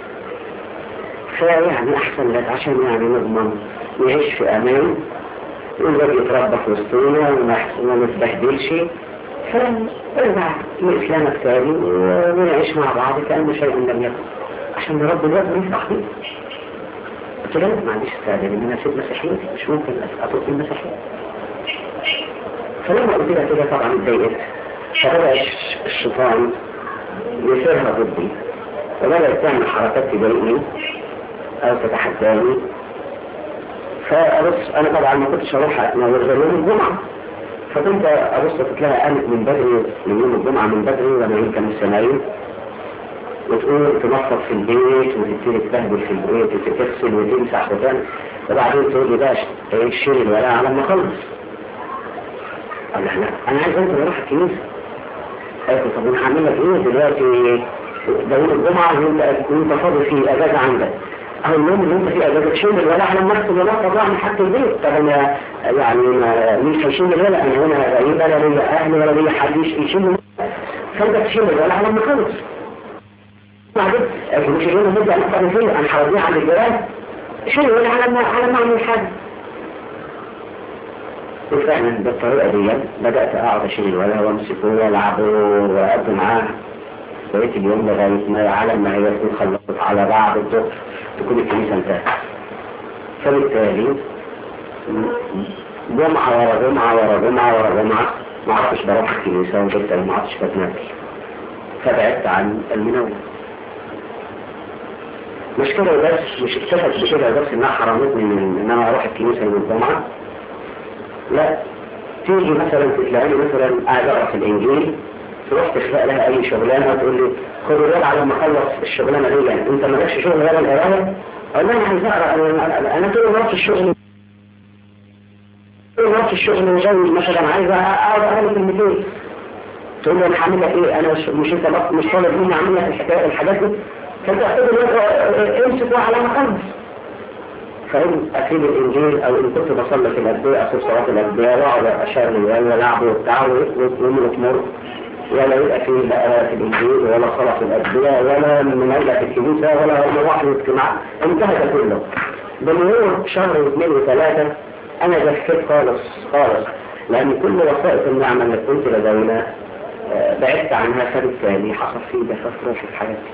فيعني أحسن لك عشان يعني نضمن نعيش في أمان والذي يتربى في وسطنا وما نتبهدلش فارجع لإسلامك تاني ونعيش مع بعض كأن شيء لم يكن عشان نربي الوقت ونفرح بيه قلت له ما عنديش استعداد ان انا اسيب مسيحيتي مش ممكن اترك المسيحيه فلما قلت لها كده طبعا اتضايقت فبدا الشيطان يسيرها ضدي وبدات تعمل حركات تضايقني او تتحداني فابص انا طبعا ما كنتش اروح انور يوم الجمعه فكنت ابص قلت لها قامت من بدري من يوم الجمعه من بدري وانا يمكن السنايين وتقول تنظف في البيت وتبتدي تبهدل في البيت وتغسل وتمسح وتعمل وبعدين تقول لي بقى شيل الولاء على ما اخلص قال لا انا عايز انزل اروح الكنيسه قالت طب انا هعمل لك ايه دلوقتي ده يوم الجمعه وانت فاضي في اجازه عندك أو اليوم اللي انت فيه اجازه تشيل الولاء على ما اكتب ولا طبعا من حق البيت طب انا يعني مين هيشيل الولاء انا هنا غريب ولا ليا اهل ولا ليا حد يشيل فانت تشيل الولاء على ما اخلص بعدين مش هنا نبدأ نقرأ فيه أنا حواليه على الجيران شيء ولا على ما على ما أعمل حاجة وفعلا بالطريقة دي بدأت أقعد أشيل الولد وأمسكه وألعبه وأقضي معاه بقيت اليوم لغاية ما على ما هي تكون خلصت على بعض الظهر تكون الكنيسة انتهت فبالتالي جمعة ورا جمعة ورا جمعة ورا جمعة ما عرفتش بروح الكنيسة وبالتالي ما عرفتش بتنافس فبعدت عن المنوم مش كده بس مش اكتفت بكده بس انها حرمتني من ان انا اروح الكنيسه يوم الجمعه لا تيجي مثلا تلاقيني مثلا قاعد اقرا في الانجيل تروح تخلق لها اي شغلانه وتقول لي خد الواد على ما اخلص الشغلانه دي يعني انت مالكش شغل غير القرايه اقول لها انا عايز اقرا انا انا طول الوقت في الشغل طول الوقت في الشغل وجوي مثلا عايز اقعد اقرا كلمتين تقول له انا هعمل لك ايه انا مش مش انت مش طالب مني اعمل لك الحكايه الحاجات دي فانت اعتبر امسك على مقلبس فإن أكيد الإنجيل أو إن كنت بصلي في الأدبية أصيب صلاة الأدبية وأقعد أشار لي ولا لعب وبتاع ويوم تمر ولا يبقى فيه لا في الإنجيل ولا صلاة في الأدبية ولا منازلة في الكنيسة ولا مروح الاجتماع انتهى ده كله بمرور شهر واثنين وثلاثة أنا جفت خالص خالص لأن كل وسائط النعمة اللي كنت لدينا بعدت عنها فبالتالي حصل فيه جفاف في حياتي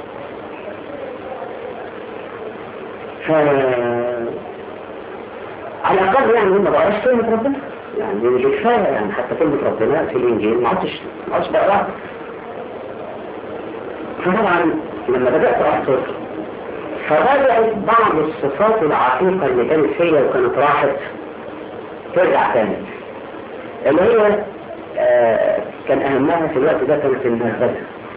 ف على الأقل يعني ما بقراش كلمة ربنا يعني مش كفاية يعني حتى كلمة ربنا في الإنجيل ما عدتش ما عدتش بقراها فطبعا لما بدأت أحصر فبدأت بعض الصفات العتيقة اللي كانت فيا وكانت راحت ترجع تاني اللي هي آه كان أهمها في الوقت ده كانت المهزلة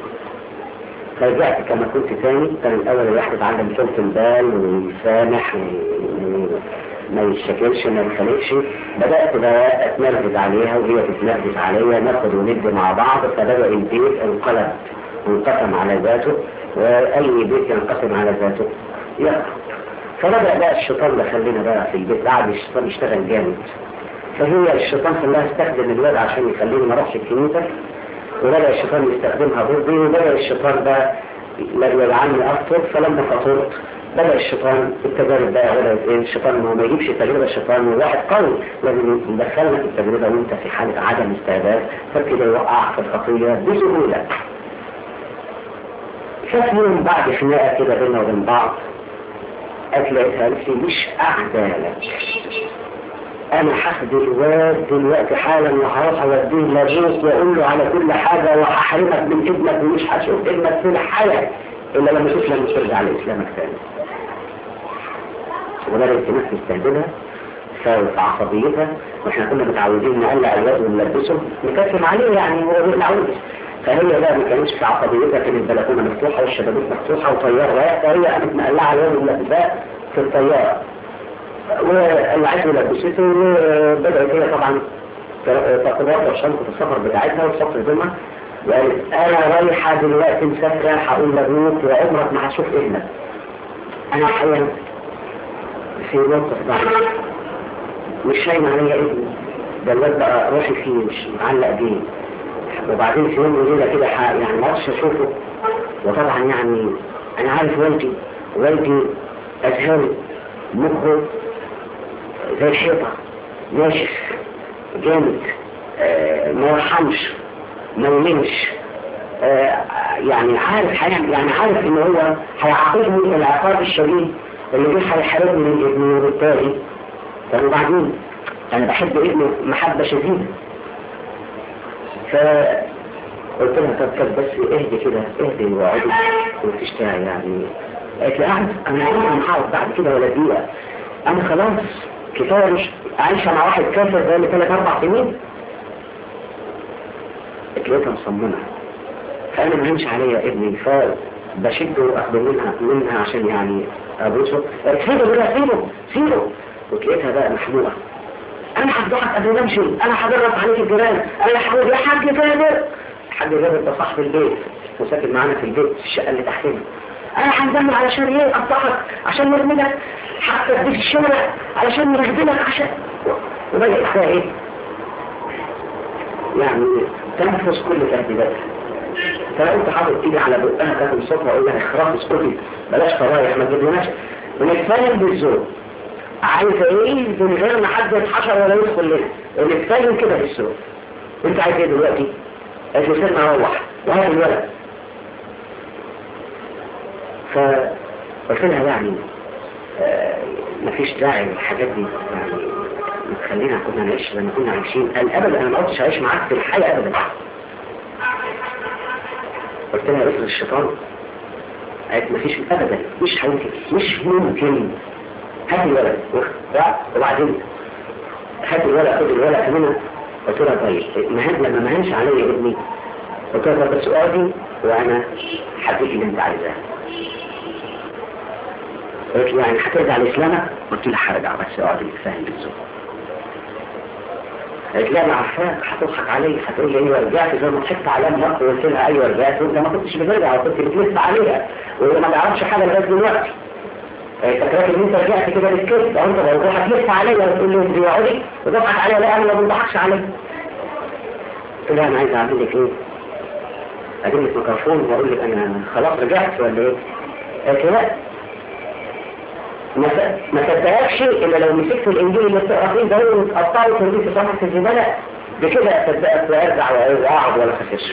فرجعت كما كنت تاني كان الأول الواحد يتعلم طولة البال ويسامح ما يشكلش ما يخلقش بدأت بقى أتنرفز عليها وهي تتنرفز عليا ناخد وند مع بعض فبدأ البيت انقلب وانقسم على ذاته وأي بيت ينقسم على ذاته يقرأ فبدأ بقى الشيطان اللي خلينا بقى في البيت قاعد الشيطان يشتغل جامد فهي الشيطان خلاها استخدم الولد عشان يخليني ما اروحش الكنيسة وبدأ الشيطان يستخدمها ضدي وبدأ الشيطان بقى يجعلني أفطر فلما فطرت بدأ الشيطان التجارب بقى بدأت ايه الشيطان هو ما يجيبش التجربة الشيطان واحد قوي لازم يدخلنا في التجربة وانت في حالة عدم استعداد فكده يوقعك في الخطية بسهولة ففي يوم بعد خناقة كده بيننا وبين بعض أتلاقيتها نفسي مش قاعدة لك انا هاخد الواد دلوقتي حالا وهروح اوديه لابوك واقول له على كل حاجة وهحرمك من ابنك ومش هشوف ابنك في الحياة الا لما تسلم وترجع لاسلامك تاني وبدأت الناس تستهدلها في عصبيتها واحنا كنا متعودين نقلع الواد ونلبسه نكتم عليه يعني هو بيقلع فهي بقى ما كانتش في عصبيتها كانت البلكونه مفتوحه والشبابيك مفتوحه وطيار رايح فهي قامت مقلعه الواد وملبساه في الطياره والعيد لبسته وبدأت هي طبعا تقدر شنطة السفر بتاعتها وصف الجمعة وقالت انا رايحة دلوقتي مسافرة هقول لابوك وعمرك ما هشوف ابنك انا حقيقة في موقف ضعف مش شايم عليا ابني ده الواد بقى روحي فيه مش معلق بيه وبعدين في يوم وليلة كده ح- يعني ما عرفش اشوفه وطبعا يعني انا عارف والدي والدي ازهري مخه زي الحيطة ناشف جامد آه، ما يرحمش ما يلمش آه، يعني عارف حي- يعني عارف ان هو هيعاقبني العقاب الشديد اللي جه هيحاربني من ابني وبالتالي طب وبعدين انا بحب ابني محبة شديدة فقلت لها طب طب بس اهدي كده اهدي واقعدي وتشتغل يعني قالت لي قاعد انا عايز محاول بعد كده ولا دقيقة انا خلاص كفاية مش عايشة مع واحد كافر بقالي ثلاث اربع سنين لقيتها مصممة فانا ما همش عليا ابني فبشده واخده منها منها عشان يعني ابوسه قالت سيبه بقى سيبه سيبه وتلاقيتها بقى محموقة انا هفضحك قبل ما امشي انا هجرب عليك الجيران انا يا حبيبي يا حاج جابر الحاج جابر ده صاحب البيت وساكن معانا في البيت في الشقه اللي تحتنا انا هنزل علشان ايه افضحك عشان نرملك حتى اديك الشارع علشان نرهدلك عشان وبدأت فيها ايه يعني تنفس كل تهديدات فقلت حاطط ايدي على بقها تاكل صوتها واقول لها اخراف اسكتي بلاش فرايح ما تجيبلناش ونتفاهم بالذوق عايزه ايه من غير ما حد يتحشر ولا يدخل لنا ونتفاهم كده في السوق انت عايز ايه دلوقتي قالت لي سيبنا اروح وهات الولد فقلت لها يعني آه مفيش داعي للحاجات دي يعني خلينا كنا نعيش لما كنا عايشين قال ابدا انا ما قلتش اعيش معاك في الحياه ابدا قلت لها اسم الشيطان قالت مفيش ابدا مش هيمكن مش ممكن هات الولد وبعدين هات الولد خد الولد منها قلت لها طيب مهن لما مهنش عليا ابني قلت لها بس اقعدي وانا هديك اللي انت عايزاه قلت لي يعني هترجع لاسلامك قلت لها هرجع بس اقعدي نتفاهم بالذوق قالت لي انا عارفاك هتضحك علي هتقول لي ايوه رجعت زي ما ضحكت على امك وقلت لها ايوه رجعت وانت ما كنتش بترجع وكنت بتلف عليها وهي ما تعرفش حاجه لغايه دلوقتي فاكراك ان انت رجعت كده للكذب او انت برضه هتلف عليا وتقول لي انت يقعدي وتضحك عليا لا انا ما بضحكش عليا قلت لها انا عايز اعمل لك ايه؟ اجيب لك ميكروفون واقول لك انا خلاص رجعت ولا ايه؟ قالت لي لا ما صدقكش الا لو مسكت الانجيل اللي بتقرا فيه ده وتقطعه وترميه في صفحه الزباله بكده اصدقك وارجع واقعد ولا خسرش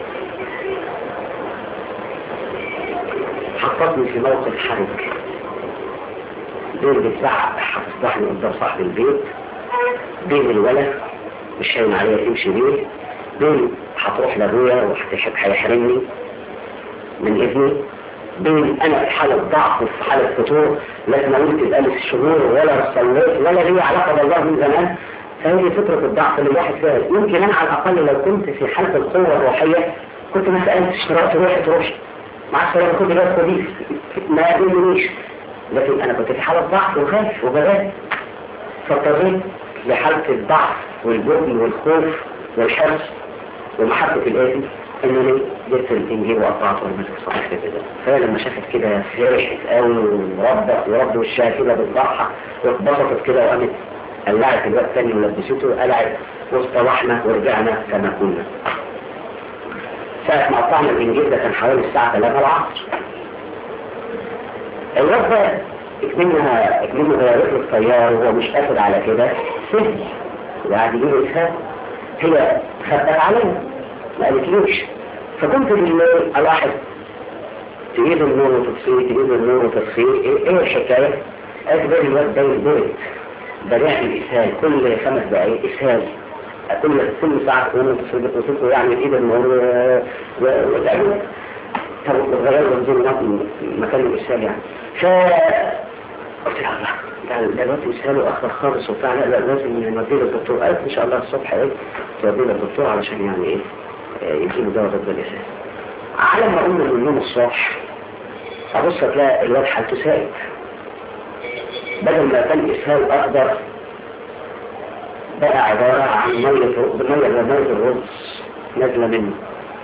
حطتني في موقف حرج دول بتزعق هتصبحني قدام صاحب البيت بين الولد مش هين عليها تمشي بيه بين هتروح لابويا وهيحرمني من ابني بين انا في حالة ضعف وفي حالة فتور لازم اقول بقالي شهور ولا صليت ولا لي علاقة بالله من زمان فهي فترة الضعف اللي الواحد فيها يمكن انا على الاقل لو كنت في حالة القوة الروحية كنت ما سألتش اشتركت روحي تروحي مع السلامة كنت بس كويس ما يقولنيش لكن انا كنت في حالة ضعف وخايف وبدأت فاضطريت لحالة الضعف والجبن والخوف والحرص ومحبة الآتي انني جبت الانجيل وقطعته والمسك صحيح كده فهي لما شافت كده فرحت قوي وربت ورد وشها كده بالضحك واتبسطت كده وقامت قلعت الوقت تاني ولبسته قلعت واصطلحنا ورجعنا كما كنا ساعة ما قطعنا الانجيل ده كان حوالي الساعة 3 العصر الوقت ده اكملها اكملها غيرت الطيار وهو مش قاصد على كده سهل وقعد يجيب اسهال هي خدت عليا ما قالتليش فكنت بالليل الاحظ تجيب النور وتطفيه تجيب النور وتطفيه ايه, ايه الحكايه؟ اكبر الوقت ده يتبرد بداع الاسهال كل خمس دقائق اسهال كل كل ساعه تقوم وتصفيه يعني ايد النور وتعمل طب غير وزن مكان الاسهال يعني ف قلت لها الله ده دلوقتي اسهاله اخر خالص وبتاع لا لا لازم نوديه للدكتور قالت ان شاء الله الصبح ايه توديه للدكتور علشان يعني ايه يجيب دواء ضد الإسهال على ما أقوم من النوم الصبح أبص أتلاقي الواد حالته سائد بدل ما كان إسهال أخضر بقى عبارة عن مية مية مية الرز نازلة منه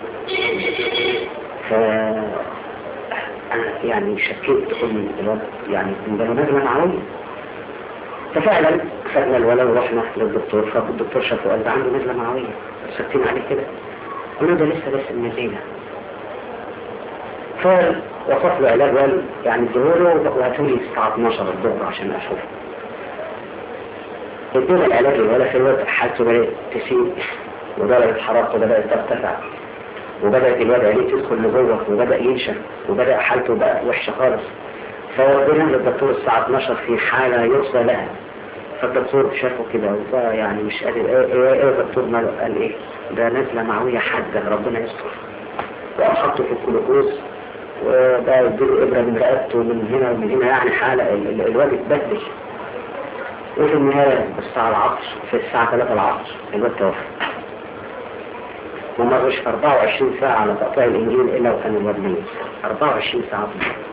ف أنا يعني شكيت أم الواد يعني ده نازلة معوية ففعلا خدنا الولد ورحنا للدكتور فالدكتور شافه قال ده عنده نزلة معوية سكتين عليه كده قالوا ده لسه بس المدينة فوصف له علاج قال يعني اديهوله وهاتولي الساعة 12 الظهر عشان أشوفه ادينا العلاج ولا في الوقت حالته بدأت تسيء ودرجة حرارته بدأت ترتفع وبدأت الوضع عليه تدخل لجوه وبدأ ينشف وبدأ حالته بقى وحشة خالص فودينا للدكتور الساعة 12 في حالة يرثى لها فالدكتور شافه كده وبقى يعني مش قادر ايه ايه ايه الدكتور ماله قال ايه ده نازلة معوية حادة ربنا يستر وأحطه في الجلوكوز وبقى يديله إبرة من رقبته من هنا ومن هنا يعني حالة الواد اتبدل وفي النهاية الساعة العصر في الساعة 3 العصر الواد توفى ما مرش 24 ساعة على تقطيع الإنجيل إلا وكان الواد ميت 24 ساعة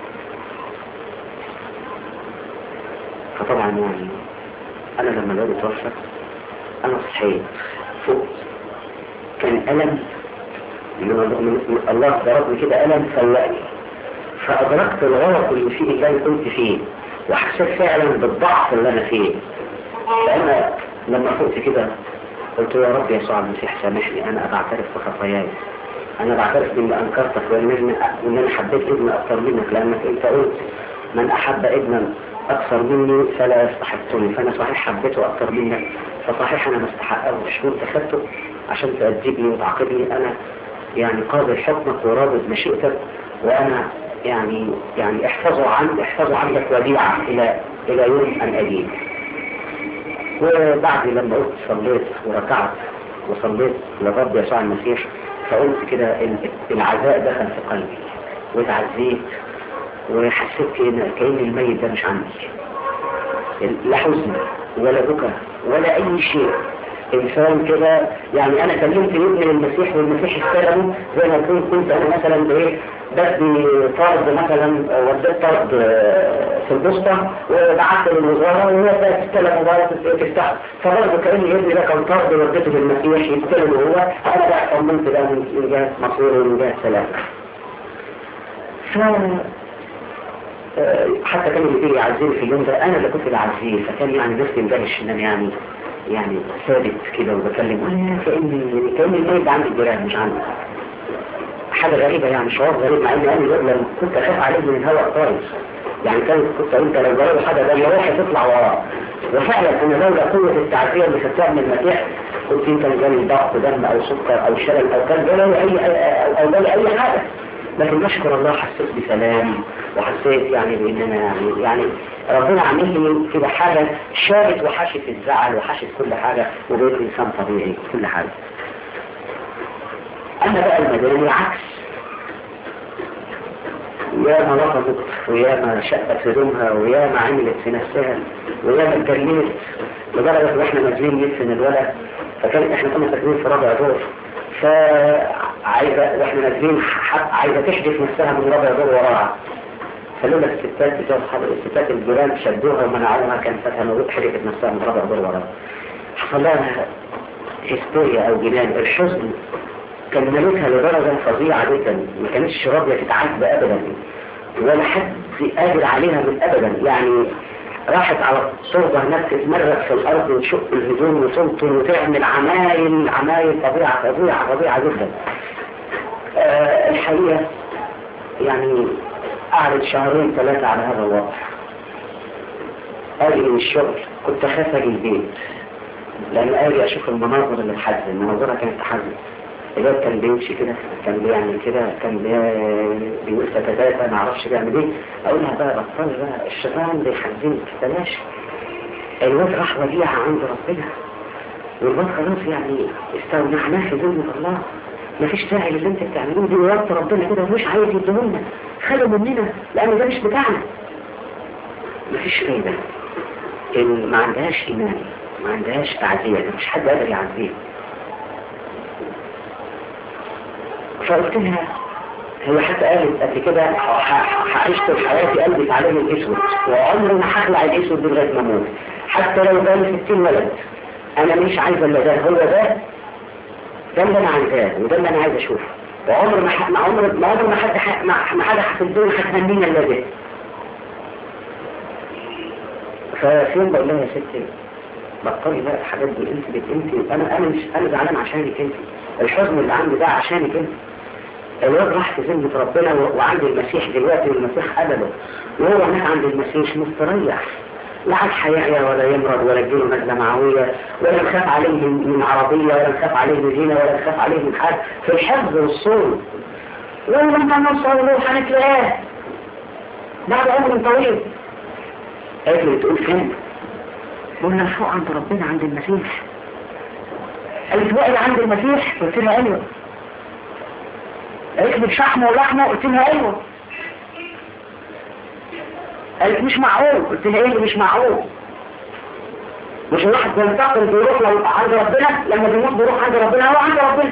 فطبعا يعني أنا لما الواد اتوفى أنا صحيت فوق كان ألم من الله ضربني كده ألم فوقني فأدركت الغلط اللي فيه اللي أنا كنت فيه وحسيت فعلا بالضعف اللي أنا فيه لأن لما فقت كده قلت يا رب يسوع المسيح سامحني أنا بعترف بخطاياي أنا بعترف بإني أنكرتك وإن أنا حبيت ابن أكثر منك لأنك أنت قلت من أحب ابنا أكثر مني فلا يستحقني فأنا صحيح حبيته أكثر منك فصحيح أنا ما استحقهوش وأنت خدته عشان تأدبني وتعاقبني أنا يعني قابل حكمك وراضي بمشيئتك وأنا يعني يعني احفظوا عن احفظوا عندك وديعة إلى إلى يوم أن أجيب وبعد لما قلت صليت وركعت وصليت لرب يسوع المسيح فقلت كده العزاء دخل في قلبي واتعزيت وحسيت كأن كأن الميت ده مش عندي لا حزن ولا بكى ولا أي شيء إنسان كده يعني أنا كلمت ابن المسيح والمسيح استلمه زي ما كنت كنت أنا مثلا بإيه بدي طرد مثلا وديت طرد في البوسطة وبعت للوزارة وهي تستلم وبعت تفتح فبرضه كأن ابني ده كان طرد وديته للمسيح يستلم هو أنا بقى طمنت ده من جهة مصير ومن جهة سلام ف حتى كان اللي بيجي يعزيني في اليوم ده انا اللي كنت بعزيه فكان يعني نفسي مدهش ان انا يعني يعني ثابت كده وبكلم انا كاني كاني الميت عندي الجيران مش عندي حاجه غريبه يعني شعور غريب مع اني انا لما كنت اخاف عليه من الهواء خالص يعني كان كنت انت لو جربوا حاجه ده روحي تطلع وراه وفعلا انا لولا قوه التعزيه اللي خدتها من المسيح كنت يمكن جالي ضغط دم او سكر او شلل او كان جالي اي او جالي اي حاجه لكن نشكر الله حسيت بسلام وحسيت يعني بان انا يعني يعني ربنا عامل لي كده حاجه شالت وحشت الزعل وحشت كل حاجه وبقيت انسان طبيعي كل حاجه. اما بقى المدني عكس يا ما رفضت ويا ما شقت هدومها ويا ما عملت في نفسها ويا ما اتكلمت لدرجه ان احنا نازلين ندفن الولد فكانت احنا كنا ساكنين في رابع دور فعايزة واحنا نازلين عايزة تحدث نفسها من ربع دور وراها فلولا الستات بتوع الستات الجيران شدوها ومنعوها كان فتها موجود حرقت نفسها من ربع دور وراها حصل لها هستيريا او جنان الحزن كان ملكها لدرجة فظيعة جدا ما كانتش راضية تتعذب ابدا ولا حد قادر عليها من ابدا يعني راحت على التربة هناك تتمرغ في الأرض وتشق الهدوم وتمطر وتعمل عمايل عمايل طبيعة فظيعة فظيعة جدا أه الحقيقة يعني قعدت شهرين ثلاثة على هذا الوضع أجي من الشغل كنت أخاف أجي البيت لأن أجي أشوف المناظر اللي تحزن المناظرها كانت تحزن الواد كان بيمشي كده كان بيعمل كده كان بيقول فتاتات ما اعرفش بيعمل ايه اقول لها بقى بطل بقى الشيطان بيحزنك بلاش الواد راح وديعة عند ربنا والواد خلاص يعني استودعناه في ذمة الله مفيش داعي للي انت بتعملوه دي ورد ربنا كده مش عايز يديهولنا خلوا مننا لان ده مش بتاعنا مفيش فايدة ان ما عندهاش ايمان ما عندهاش تعزية مش حد قادر يعزيها فقلت لها هي حتى قالت قبل كده هعيش طول حياتي قلبي عليه الاسود وعمري ما هخلع الاسود دي لغايه ما اموت حتى لو جالي 60 ولد انا مش عايزه الا ده هو ده ده اللي انا عايزاه وده اللي انا عايز اشوفه وعمر ما ح... ما عمر ما عمر ما حد ح... ما ما حد في الدنيا هتهنينا الا ده ففين بقول لها يا ستي بطلي بقى الحاجات دي انت بت انت انا انا مش انا زعلان عشانك انت الحزن اللي عندي ده عشانك انت الواد راح في ذمة ربنا وعند المسيح دلوقتي والمسيح قبله وهو هناك عند المسيح مستريح لا عاد هيعيا ولا يمرض ولا تجيله نزلة معوية ولا نخاف عليه من عربية ولا نخاف عليه من زينة ولا نخاف عليه من حد في الحفظ والصوم ولما نوصل له هنتلاقاه بعد عمر طويل قالت لي بتقول فين؟ قلنا فوق عند ربنا عند المسيح قالت وائل عند المسيح قلت لها ايوه قالت لي بشحمه ولحمه قلت لها ايوه قالت مش معقول قلت لها ايه اللي مش معقول مش الواحد بينتقل بيروح لو عند ربنا لما بيموت بيروح عند ربنا هو عند ربنا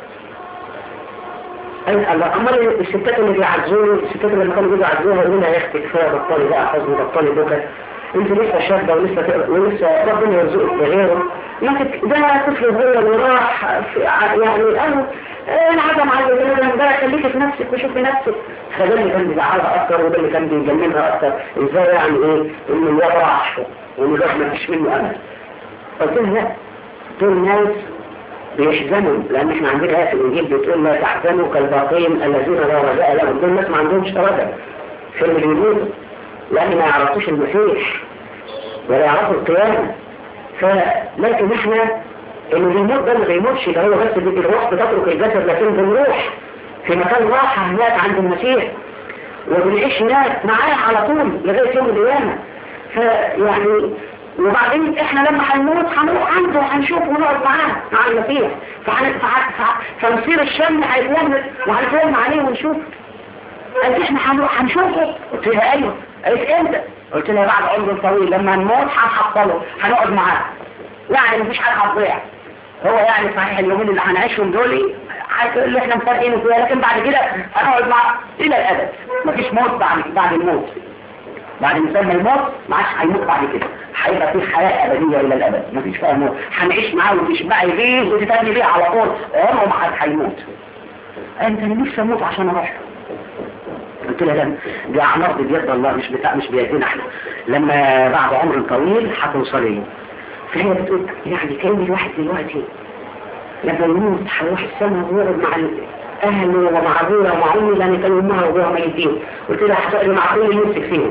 قالت الله امال الستات اللي بيعزوني الستات اللي كانوا بيجوا يعزوها يقولوا لها يا اختي كفايه بطلي بقى حزن بطلي بكى انت لسه شابه ولسه تقرا ولسه ربنا يرزقك بغيره لكن ده طفل صغير وراح يعني قالوا انعدم على الولاد ده خليكي في نفسك وشوفي نفسك فده اللي كان بيزعلها اكتر وده اللي كان بيجننها اكتر ازاي يعني ايه ان الواد راح وان ده ما فيش منه امل قلت لها لا دول الناس بيحزنوا لان احنا عندنا ايه في الانجيل بتقول لا تحزنوا كالباقين الذين لا رجاء لهم دول الناس ما عندهمش رجاء في اللي بيموتوا لان ما يعرفوش المسيح ولا يعرفوا القيامه فلكن احنا اللي بيموت ده ما بيموتش ده هو بس الروح بتترك الجسد لكن بنروح في مكان راحه هناك عند المسيح وبنعيش هناك معاه على طول لغايه يوم القيامه فيعني وبعدين احنا لما هنموت هنروح عنده وهنشوفه ونقعد معاه مع المسيح فنصير الشم هيتلمس وهنتلم عليه ونشوف قالت احنا هنروح هنشوفه قلت لها ايوه قالت امتى قلت لها بعد عمر طويل لما نموت هنحصله هنقعد معاه يعني مفيش حاجه هتضيع هو يعني صحيح اليومين اللي هنعيشهم دول اللي احنا مفرقينه فيها لكن بعد كده هنقعد معاه الى الابد مفيش موت بعد بعد الموت بعد الانسان ما يموت ما عادش هيموت بعد كده هيبقى في حياة أبدية إلى الأبد مفيش فيها موت هنعيش معاه وتشبعي بيه وتتابعي بيه على طول عمره ما حد هيموت أنت أنا نفسي أموت عشان أروح قلت لها لا دي أعمار بيد الله مش بتاع مش بيدينا احنا لما بعد عمر طويل هتوصلي فهي بتقول يعني كأن الواحد دلوقتي لما يموت هيروح السماء ويقعد مع أهله ومع أبوه ومع أمي لأن كانوا أمها وأبوها ميتين قلت لها هتقعدي مع كل نفسك فيهم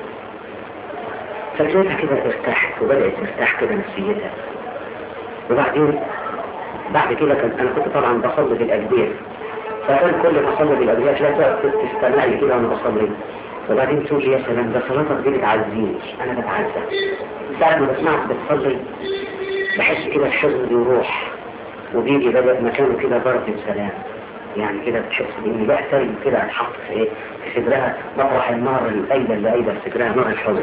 فلقيتها كده ارتاحت وبدأت ترتاح كده نفسيتها وبعدين بعد كده كان أنا كنت طبعا بصلي بالأجبير فكان كل ما أصلي بالأجبير لا تقعد تستمعي كده وأنا بصلي وبعدين تقول لي يا سلام ده صلاتك دي بتعزيني أنا بتعزى ساعة ما بسمعك بتصلي بحس كده الحزن بيروح وبيجي بدأ مكانه كده بركة سلام يعني كده بتحس بإن بقى سلم كده هتحط في إيه في صدرها مطرح النار الأيضا لأيضا في صدرها نار الحزن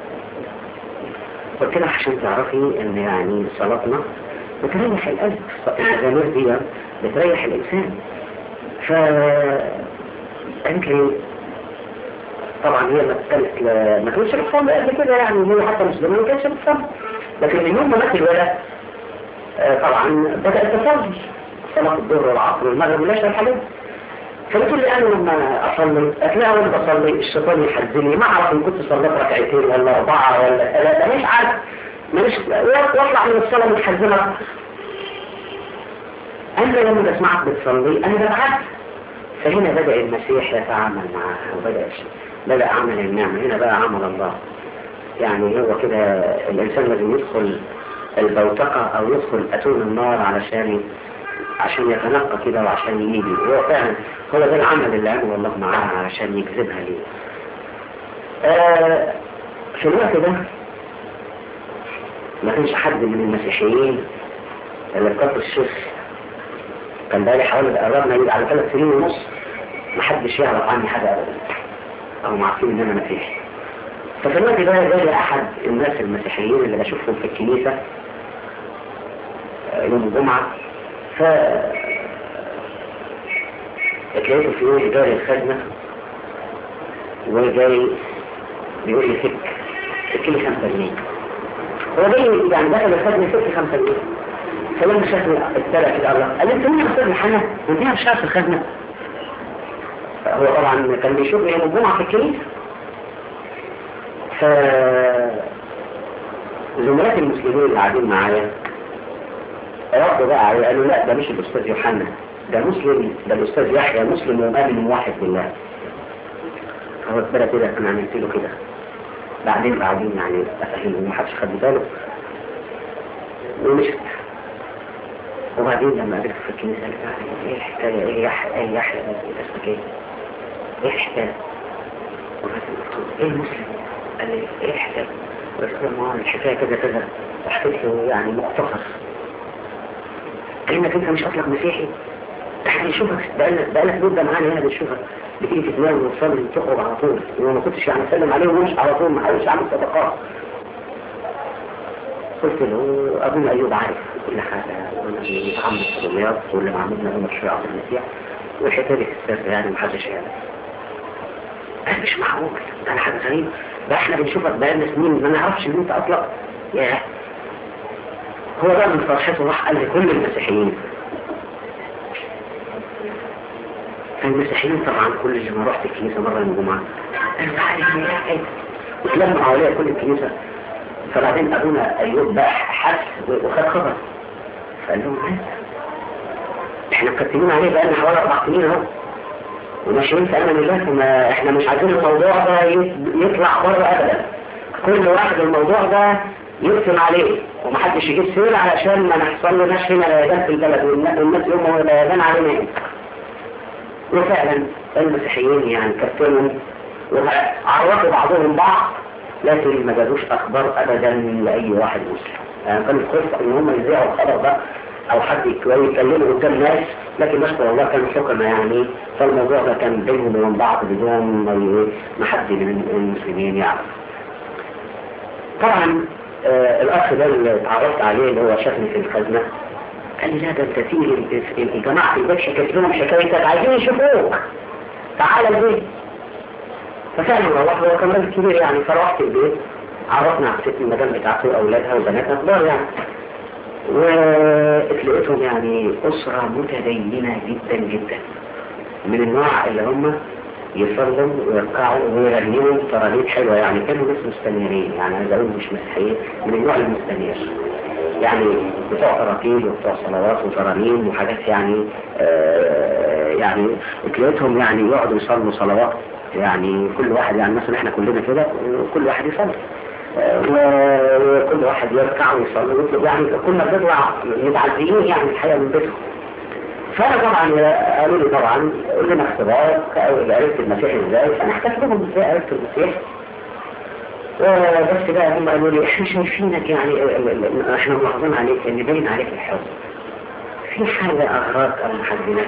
قلت لها عشان تعرفي ان يعني صلاتنا بتريح القلب الأزامير دي بتريح الإنسان ف قالت لي طبعا هي ما كانت ما كانتش بتصلي قبل كده يعني هي حتى مسلمة ما كانتش بتصلي لكن من يوم ما مات الولد طبعا بدأت تصلي صلاة الظهر والعصر والمغرب والعشاء الحاجات فبتقول لي انا لما اصلي اتلاقي وانا بصلي الشيطان يحزني ما اعرف ان كنت صليت ركعتين ولا اربعه ولا ثلاثه مش عارف مش واطلع من الصلاه متحزنه انا لما بسمعك بتصلي انا ببعت فهنا بدا المسيح يتعامل معاها وبدا بدا عمل النعمه هنا بقى عمل الله يعني هو كده الانسان لازم يدخل البوتقه او يدخل اتون النار علشان عشان يتنقى كده وعشان يجي هو فعلا هو ده العمل اللي عمله الله معاها علشان يجذبها ليه آه في الوقت ده ما كانش حد من المسيحيين اللي في كفر الشيخ كان بقالي حوالي قربنا يجي على ثلاث سنين ونص ما حدش يعرف عني حاجة أبدا أو ما عارفين إن أنا مسيحي ففي الوقت ده جالي أحد الناس المسيحيين اللي بشوفهم في الكنيسة يوم الجمعة ف اتلاقيته في يوم جاري الخدمة وجاي بيقول لي فك فك لي خمسة جنيه هو جاي يعني دخل الخدمة فك خمسة جنيه فلما شافني اتسرق كده الله قال لي انت مين يا استاذ محمد؟ انت مش عارف الخدمة هو طبعا كان بيشوفني يوم الجمعة في الكنيسة ف زملائي المسلمين اللي قاعدين معايا رد بقى عليه قال له لا ده مش الاستاذ يوحنا ده مسلم ده الاستاذ يحيى مسلم ومؤمن موحد بالله هو اتبرى كده انا عملت له كده بعدين بعدين يعني افهمه ما حدش خد باله ومشت وبعدين لما قابلت في الكنيسة قال لي ايه الحكاية ايه يحيى ايه يحيى ايه اسمك ايه ايه الحكاية وبعدين قلت له ايه المسلم قال لي ايه الحكاية قلت له ما الحكاية كذا كذا وحكيت له يعني مختصر كأنك انت مش اصلك مسيحي احنا بنشوفك بقالك بقالك مدة معانا هنا بنشوفك بتيجي تتناول وتصلي وتخرج على طول وما كنتش يعني اسلم عليه ومش على طول ما حاولش اعمل صدقات قلت له ابونا ايوب عارف كل حاجة وانا بيتعمد في دمياط واللي معمدنا عمر شوية عبد المسيح والحكاية دي في السر يعني محدش يعرف قال مش معقول ده انا حاجة غريبة ده احنا بنشوفك بقالنا سنين ما نعرفش ان انت اطلق ياه هو بقى من فرحته راح قال لكل المسيحيين المسيحيين طبعا كل لما رحت الكنيسة مرة من الجمعة قالوا تعالى يا ايه وتلموا حواليها كل الكنيسة فبعدين ابونا ايوب بقى حس وخد خبر فقال لهم ايه احنا مكتبين عليه بقالنا حوالي اربع سنين اهو وماشيين في امان الله فما احنا مش عايزين الموضوع ده يطلع بره ابدا كل واحد الموضوع ده يقسم عليه ومحدش يجيب سير علشان ما نحصل لناش هنا ليدان في البلد والناس يوم هو ليدان علينا وفعلا المسيحيين يعني كتلوا وعرفوا بعضهم بعض لكن ما جابوش اخبار ابدا لاي واحد مسلم يعني كان الخوف ان هم يذيعوا الخبر ده او حد يتكلموا قدام ناس لكن نشكر الله كانوا حكمة يعني فالموضوع ده كان بينهم وبين بعض بدون ما حد من المسلمين يعرف طبعا آه الاخ ده اللي اتعرفت عليه اللي هو شافني في الخزنه قال لي لا ده انت تيجي الجماعه في البيت حكيت لهم حكايتك عايزين يشوفوك تعالى البيت ففعلا روح هو كان راجل كبير يعني فروحت البيت عرفنا على ست المدام بتاعته واولادها وبناتها كبار يعني واتلقيتهم يعني اسره متدينه جدا جدا من النوع اللي هم يصلوا ويركعوا ويغنوا ترانيم حلوه يعني كانوا ناس مستنيرين يعني عايز اقول مش مسيحيين من النوع المستنير يعني بتوع تراكيل وبتوع صلوات وترانيم وحاجات يعني آه يعني تلاقيتهم يعني يقعدوا يصلوا صلوات يعني كل واحد يعني مثلا احنا كلنا كده وكل واحد يصلي آه وكل واحد يركع ويصلي ويطلب يعني كنا بنطلع متعزيين يعني الحقيقه من بيتهم فانا طبعا قالوا لي طبعا قول لنا اختبار عرفت المسيح ازاي فانا احتجت لهم ازاي عرفت المسيح بس بقى هم قالوا لي احنا شايفينك يعني احنا ملاحظين عليك ان باين عليك الحزن في حاجة اغراك او محزنك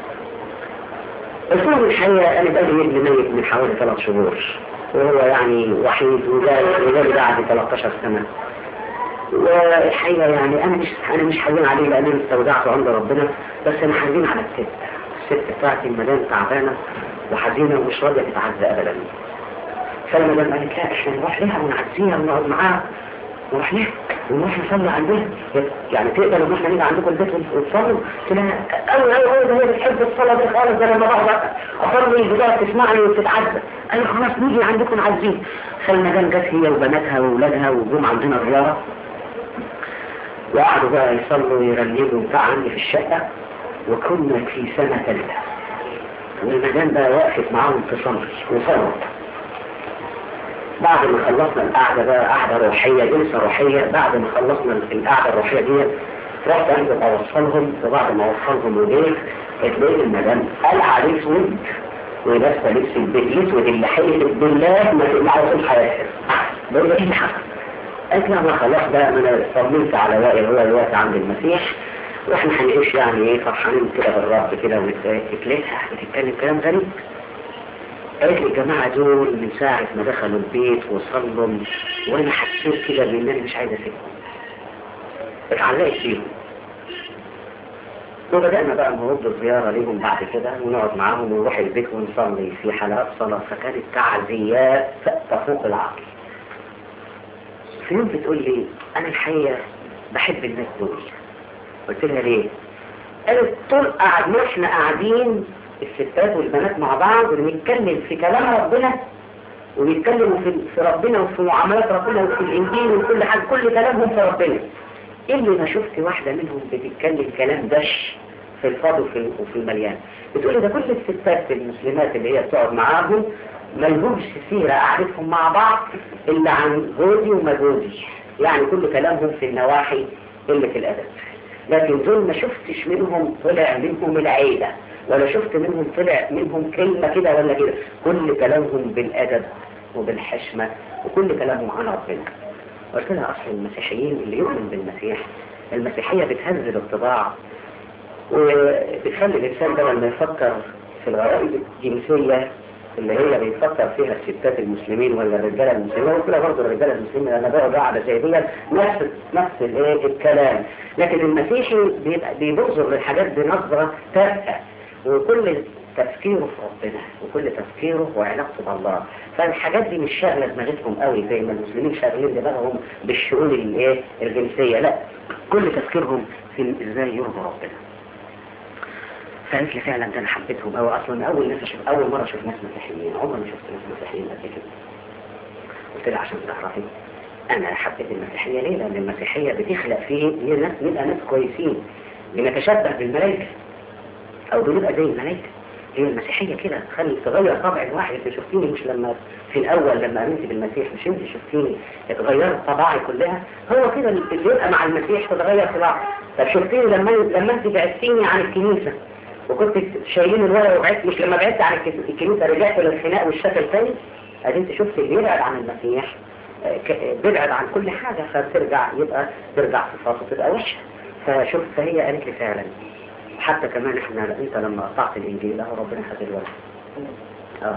قلت لهم الحقيقة انا بقالي ابن ميت من حوالي ثلاث شهور وهو يعني وحيد وجالي بعد 13 سنة والحقيقة يعني انا مش انا مش حزين عليه لان انا استودعته عند ربنا بس انا حزين على الست الست بتاعتي المدام تعبانة وحزينة ومش راضية تتعزى ابدا فلما قال لك لا احنا نروح لها ونعزيها ونقعد معاها ونروح لها ونروح نصلي عندها يعني تقدر ان احنا نيجي عندكم البيت ونصلي قلت لها قوي قوي قوي ده هي بتحب الصلاه دي خالص ده لما بقعد اصلي البدايه تسمعني وتتعزى قال لي خلاص نيجي عندكم نعزيها فالمدام جت هي وبناتها واولادها وجم عندنا زياره وقعدوا بقى يصلوا ويرنموا بتاع عندي في الشقه وكنا في سنه ثالثه والمدام بقى وقفت معاهم تصلي وصلت بعد ما خلصنا القعدة بقى قعدة روحية جلسة روحية بعد ما خلصنا القعدة الروحية دي رحت انزل اوصلهم وبعد ما اوصلهم وجيت اتلاقيت المدام قلع الاسود ولابسه لبس البيت الاسود اللي حلت بالله ما تقلعه طول حياتها بقول له ايه اللي حصل؟ قالت لها ما خلاص بقى ما انا صليت على وائل هو دلوقتي عند المسيح واحنا هنعيش يعني ايه فرحانين كده بالرب كده ونتلاقيها بتتكلم كلام غريب قالت لي الجماعة دول من ساعة ما دخلوا البيت وصلوا وانا حسيت كده بان انا مش عايز اسيبهم اتعلقت فيهم وبدأنا بقى نرد الزيارة ليهم بعد كده ونقعد معاهم ونروح البيت ونصلي في حلقات صلاة فكانت تعزيات تفوق العقل في يوم بتقول لي انا الحقيقة بحب الناس دول قلت لها ليه قالت طول قعد ما احنا قاعدين الستات والبنات مع بعض ونتكلم في كلام ربنا ونتكلم في, في ربنا وفي معاملات ربنا وفي الانجيل وكل حاجه كل كلامهم في ربنا اللي ما شفت واحدة منهم بتتكلم كلام دش في الفاضي وفي وفي المليان بتقولي ده كل الستات المسلمات اللي هي بتقعد معاهم ما لهمش سيرة قعدتهم مع بعض إلا عن جوزي وما جوزي يعني كل كلامهم في النواحي اللي في الأدب لكن دول ما شفتش منهم طلع منهم العيلة ولا شفت منهم طلع منهم كلمة كده ولا كده كل كلامهم بالأدب وبالحشمة وكل كلامهم عن ربنا قلت لها أصل المسيحيين اللي يؤمن بالمسيح المسيحية بتهذب الطباع وبتخلي الإنسان ده لما يفكر في الغرائز الجنسية اللي هي بيفكر فيها الستات المسلمين ولا الرجاله المسلمين وقلت لها برضه الرجاله المسلمين انا بقعد قاعده زي دي نفس نفس الايه الكلام لكن المسيحي بيبقى بيبصر للحاجات بنظره تافهه وكل تفكيره في ربنا وكل تفكيره وعلاقته بالله فالحاجات دي مش شاغله دماغتهم قوي زي ما المسلمين شاغلين دماغهم بالشؤون الايه الجنسيه لا كل تفكيرهم في ازاي يرضي ربنا فقالت لي فعلا ده انا حبيتهم قوي اصلا اول ناس اشوف اول مره اشوف ناس مسيحيين عمري ما شفت ناس مسيحيين قبل كده قلت لها عشان تعرفي انا حبيت المسيحيه ليه لان المسيحيه بتخلق فيه ناس نبقى ناس كويسين بنتشبه بالملائكه او بنبقى زي الملائكه هي المسيحية كده خلي تغير طبع الواحد انت شفتيني مش لما في الاول لما امنت بالمسيح مش انت شفتيني اتغيرت طباعي كلها هو كده اللي يبقى مع المسيح تتغير طباعي طب شفتيني لما لما انت بعدتيني عن الكنيسة وكنت شايلين الورق وبعدت مش لما بعدت عن الكنيسة رجعت للخناق والشكل تاني ادي انت شفت اللي يبعد عن المسيح بيبعد عن كل حاجة فترجع يبقى ترجع صفاته تبقى وحشة فشفت فهي قالت لي فعلا حتى كمان احنا انت لما قطعت الانجيل اهو ربنا خد الولد اه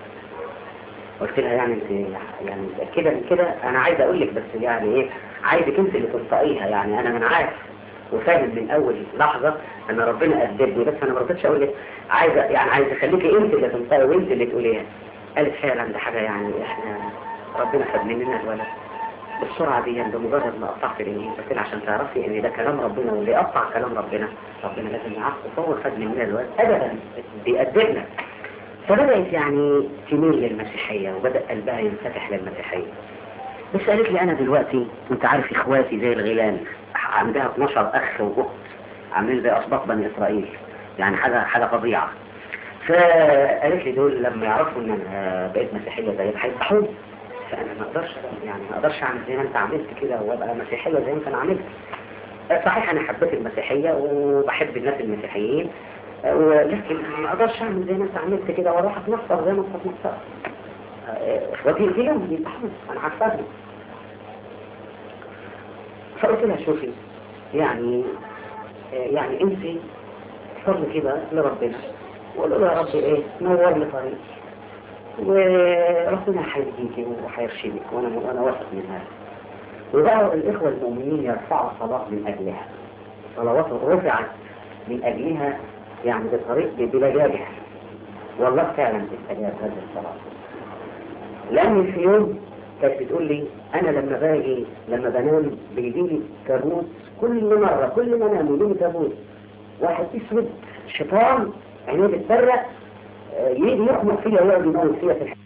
قلت لها يعني انت يعني كده من كده انا عايز اقول لك بس يعني ايه عايزك انت اللي تنطقيها يعني انا من عارف وفاهم من اول لحظة ان ربنا ادبني بس انا ما رضيتش اقول لك عايزه يعني عايز اخليكي انت اللي تنطقي وانت اللي تقوليها قالت فعلا ده حاجه يعني احنا ربنا خد مننا الولد بالسرعة دي بمجرد ما قطعت الإنجيل قلت لها عشان تعرفي إن ده كلام ربنا واللي يقطع كلام ربنا ربنا لازم يعرفه فهو خد مننا الولد أبدا بيأدبنا فبدأت يعني تميل للمسيحية وبدأ قلبها ينفتح للمسيحية بس قالت لي أنا دلوقتي أنت عارف إخواتي زي الغيلان عندها 12 أخ وأخت عاملين زي أسباط بني إسرائيل يعني حاجة حاجة فظيعة فقالت لي دول لما يعرفوا إن أنا بقيت مسيحية زي هيفتحوني فأنا ما أقدرش يعني ما أقدرش أعمل زي ما أنت عملت كده وأبقى مسيحية زي ما أنت عملت صحيح أنا حبيت المسيحية وبحب الناس المسيحيين ولكن ما أقدرش أعمل زي ما أنت عملت كده وأروح أتنصر زي ما أنت اتنصرت إخواتي دي لهم بيتحمس أنا عارفاهم فقلت لها شوفي يعني يعني أنت صلي كده لربنا وقول له يا رب إيه نور لي طريقي وربنا هيهديك وهيرشدك وانا وانا واثق من هذا وبقى الاخوه المؤمنين يرفعوا صلاه من اجلها صلوات رفعت من اجلها يعني بطريق بلجاجها والله فعلا استجاب هذه الصلاه لان في يوم كانت بتقول لي انا لما باجي لما بنام بيجي لي كابوس كل مره كل ما انام يجي لي كابوس واحد اسود شيطان عينيه بتبرق يجي يخمق فيها ويقعد يموت فيها في الحياة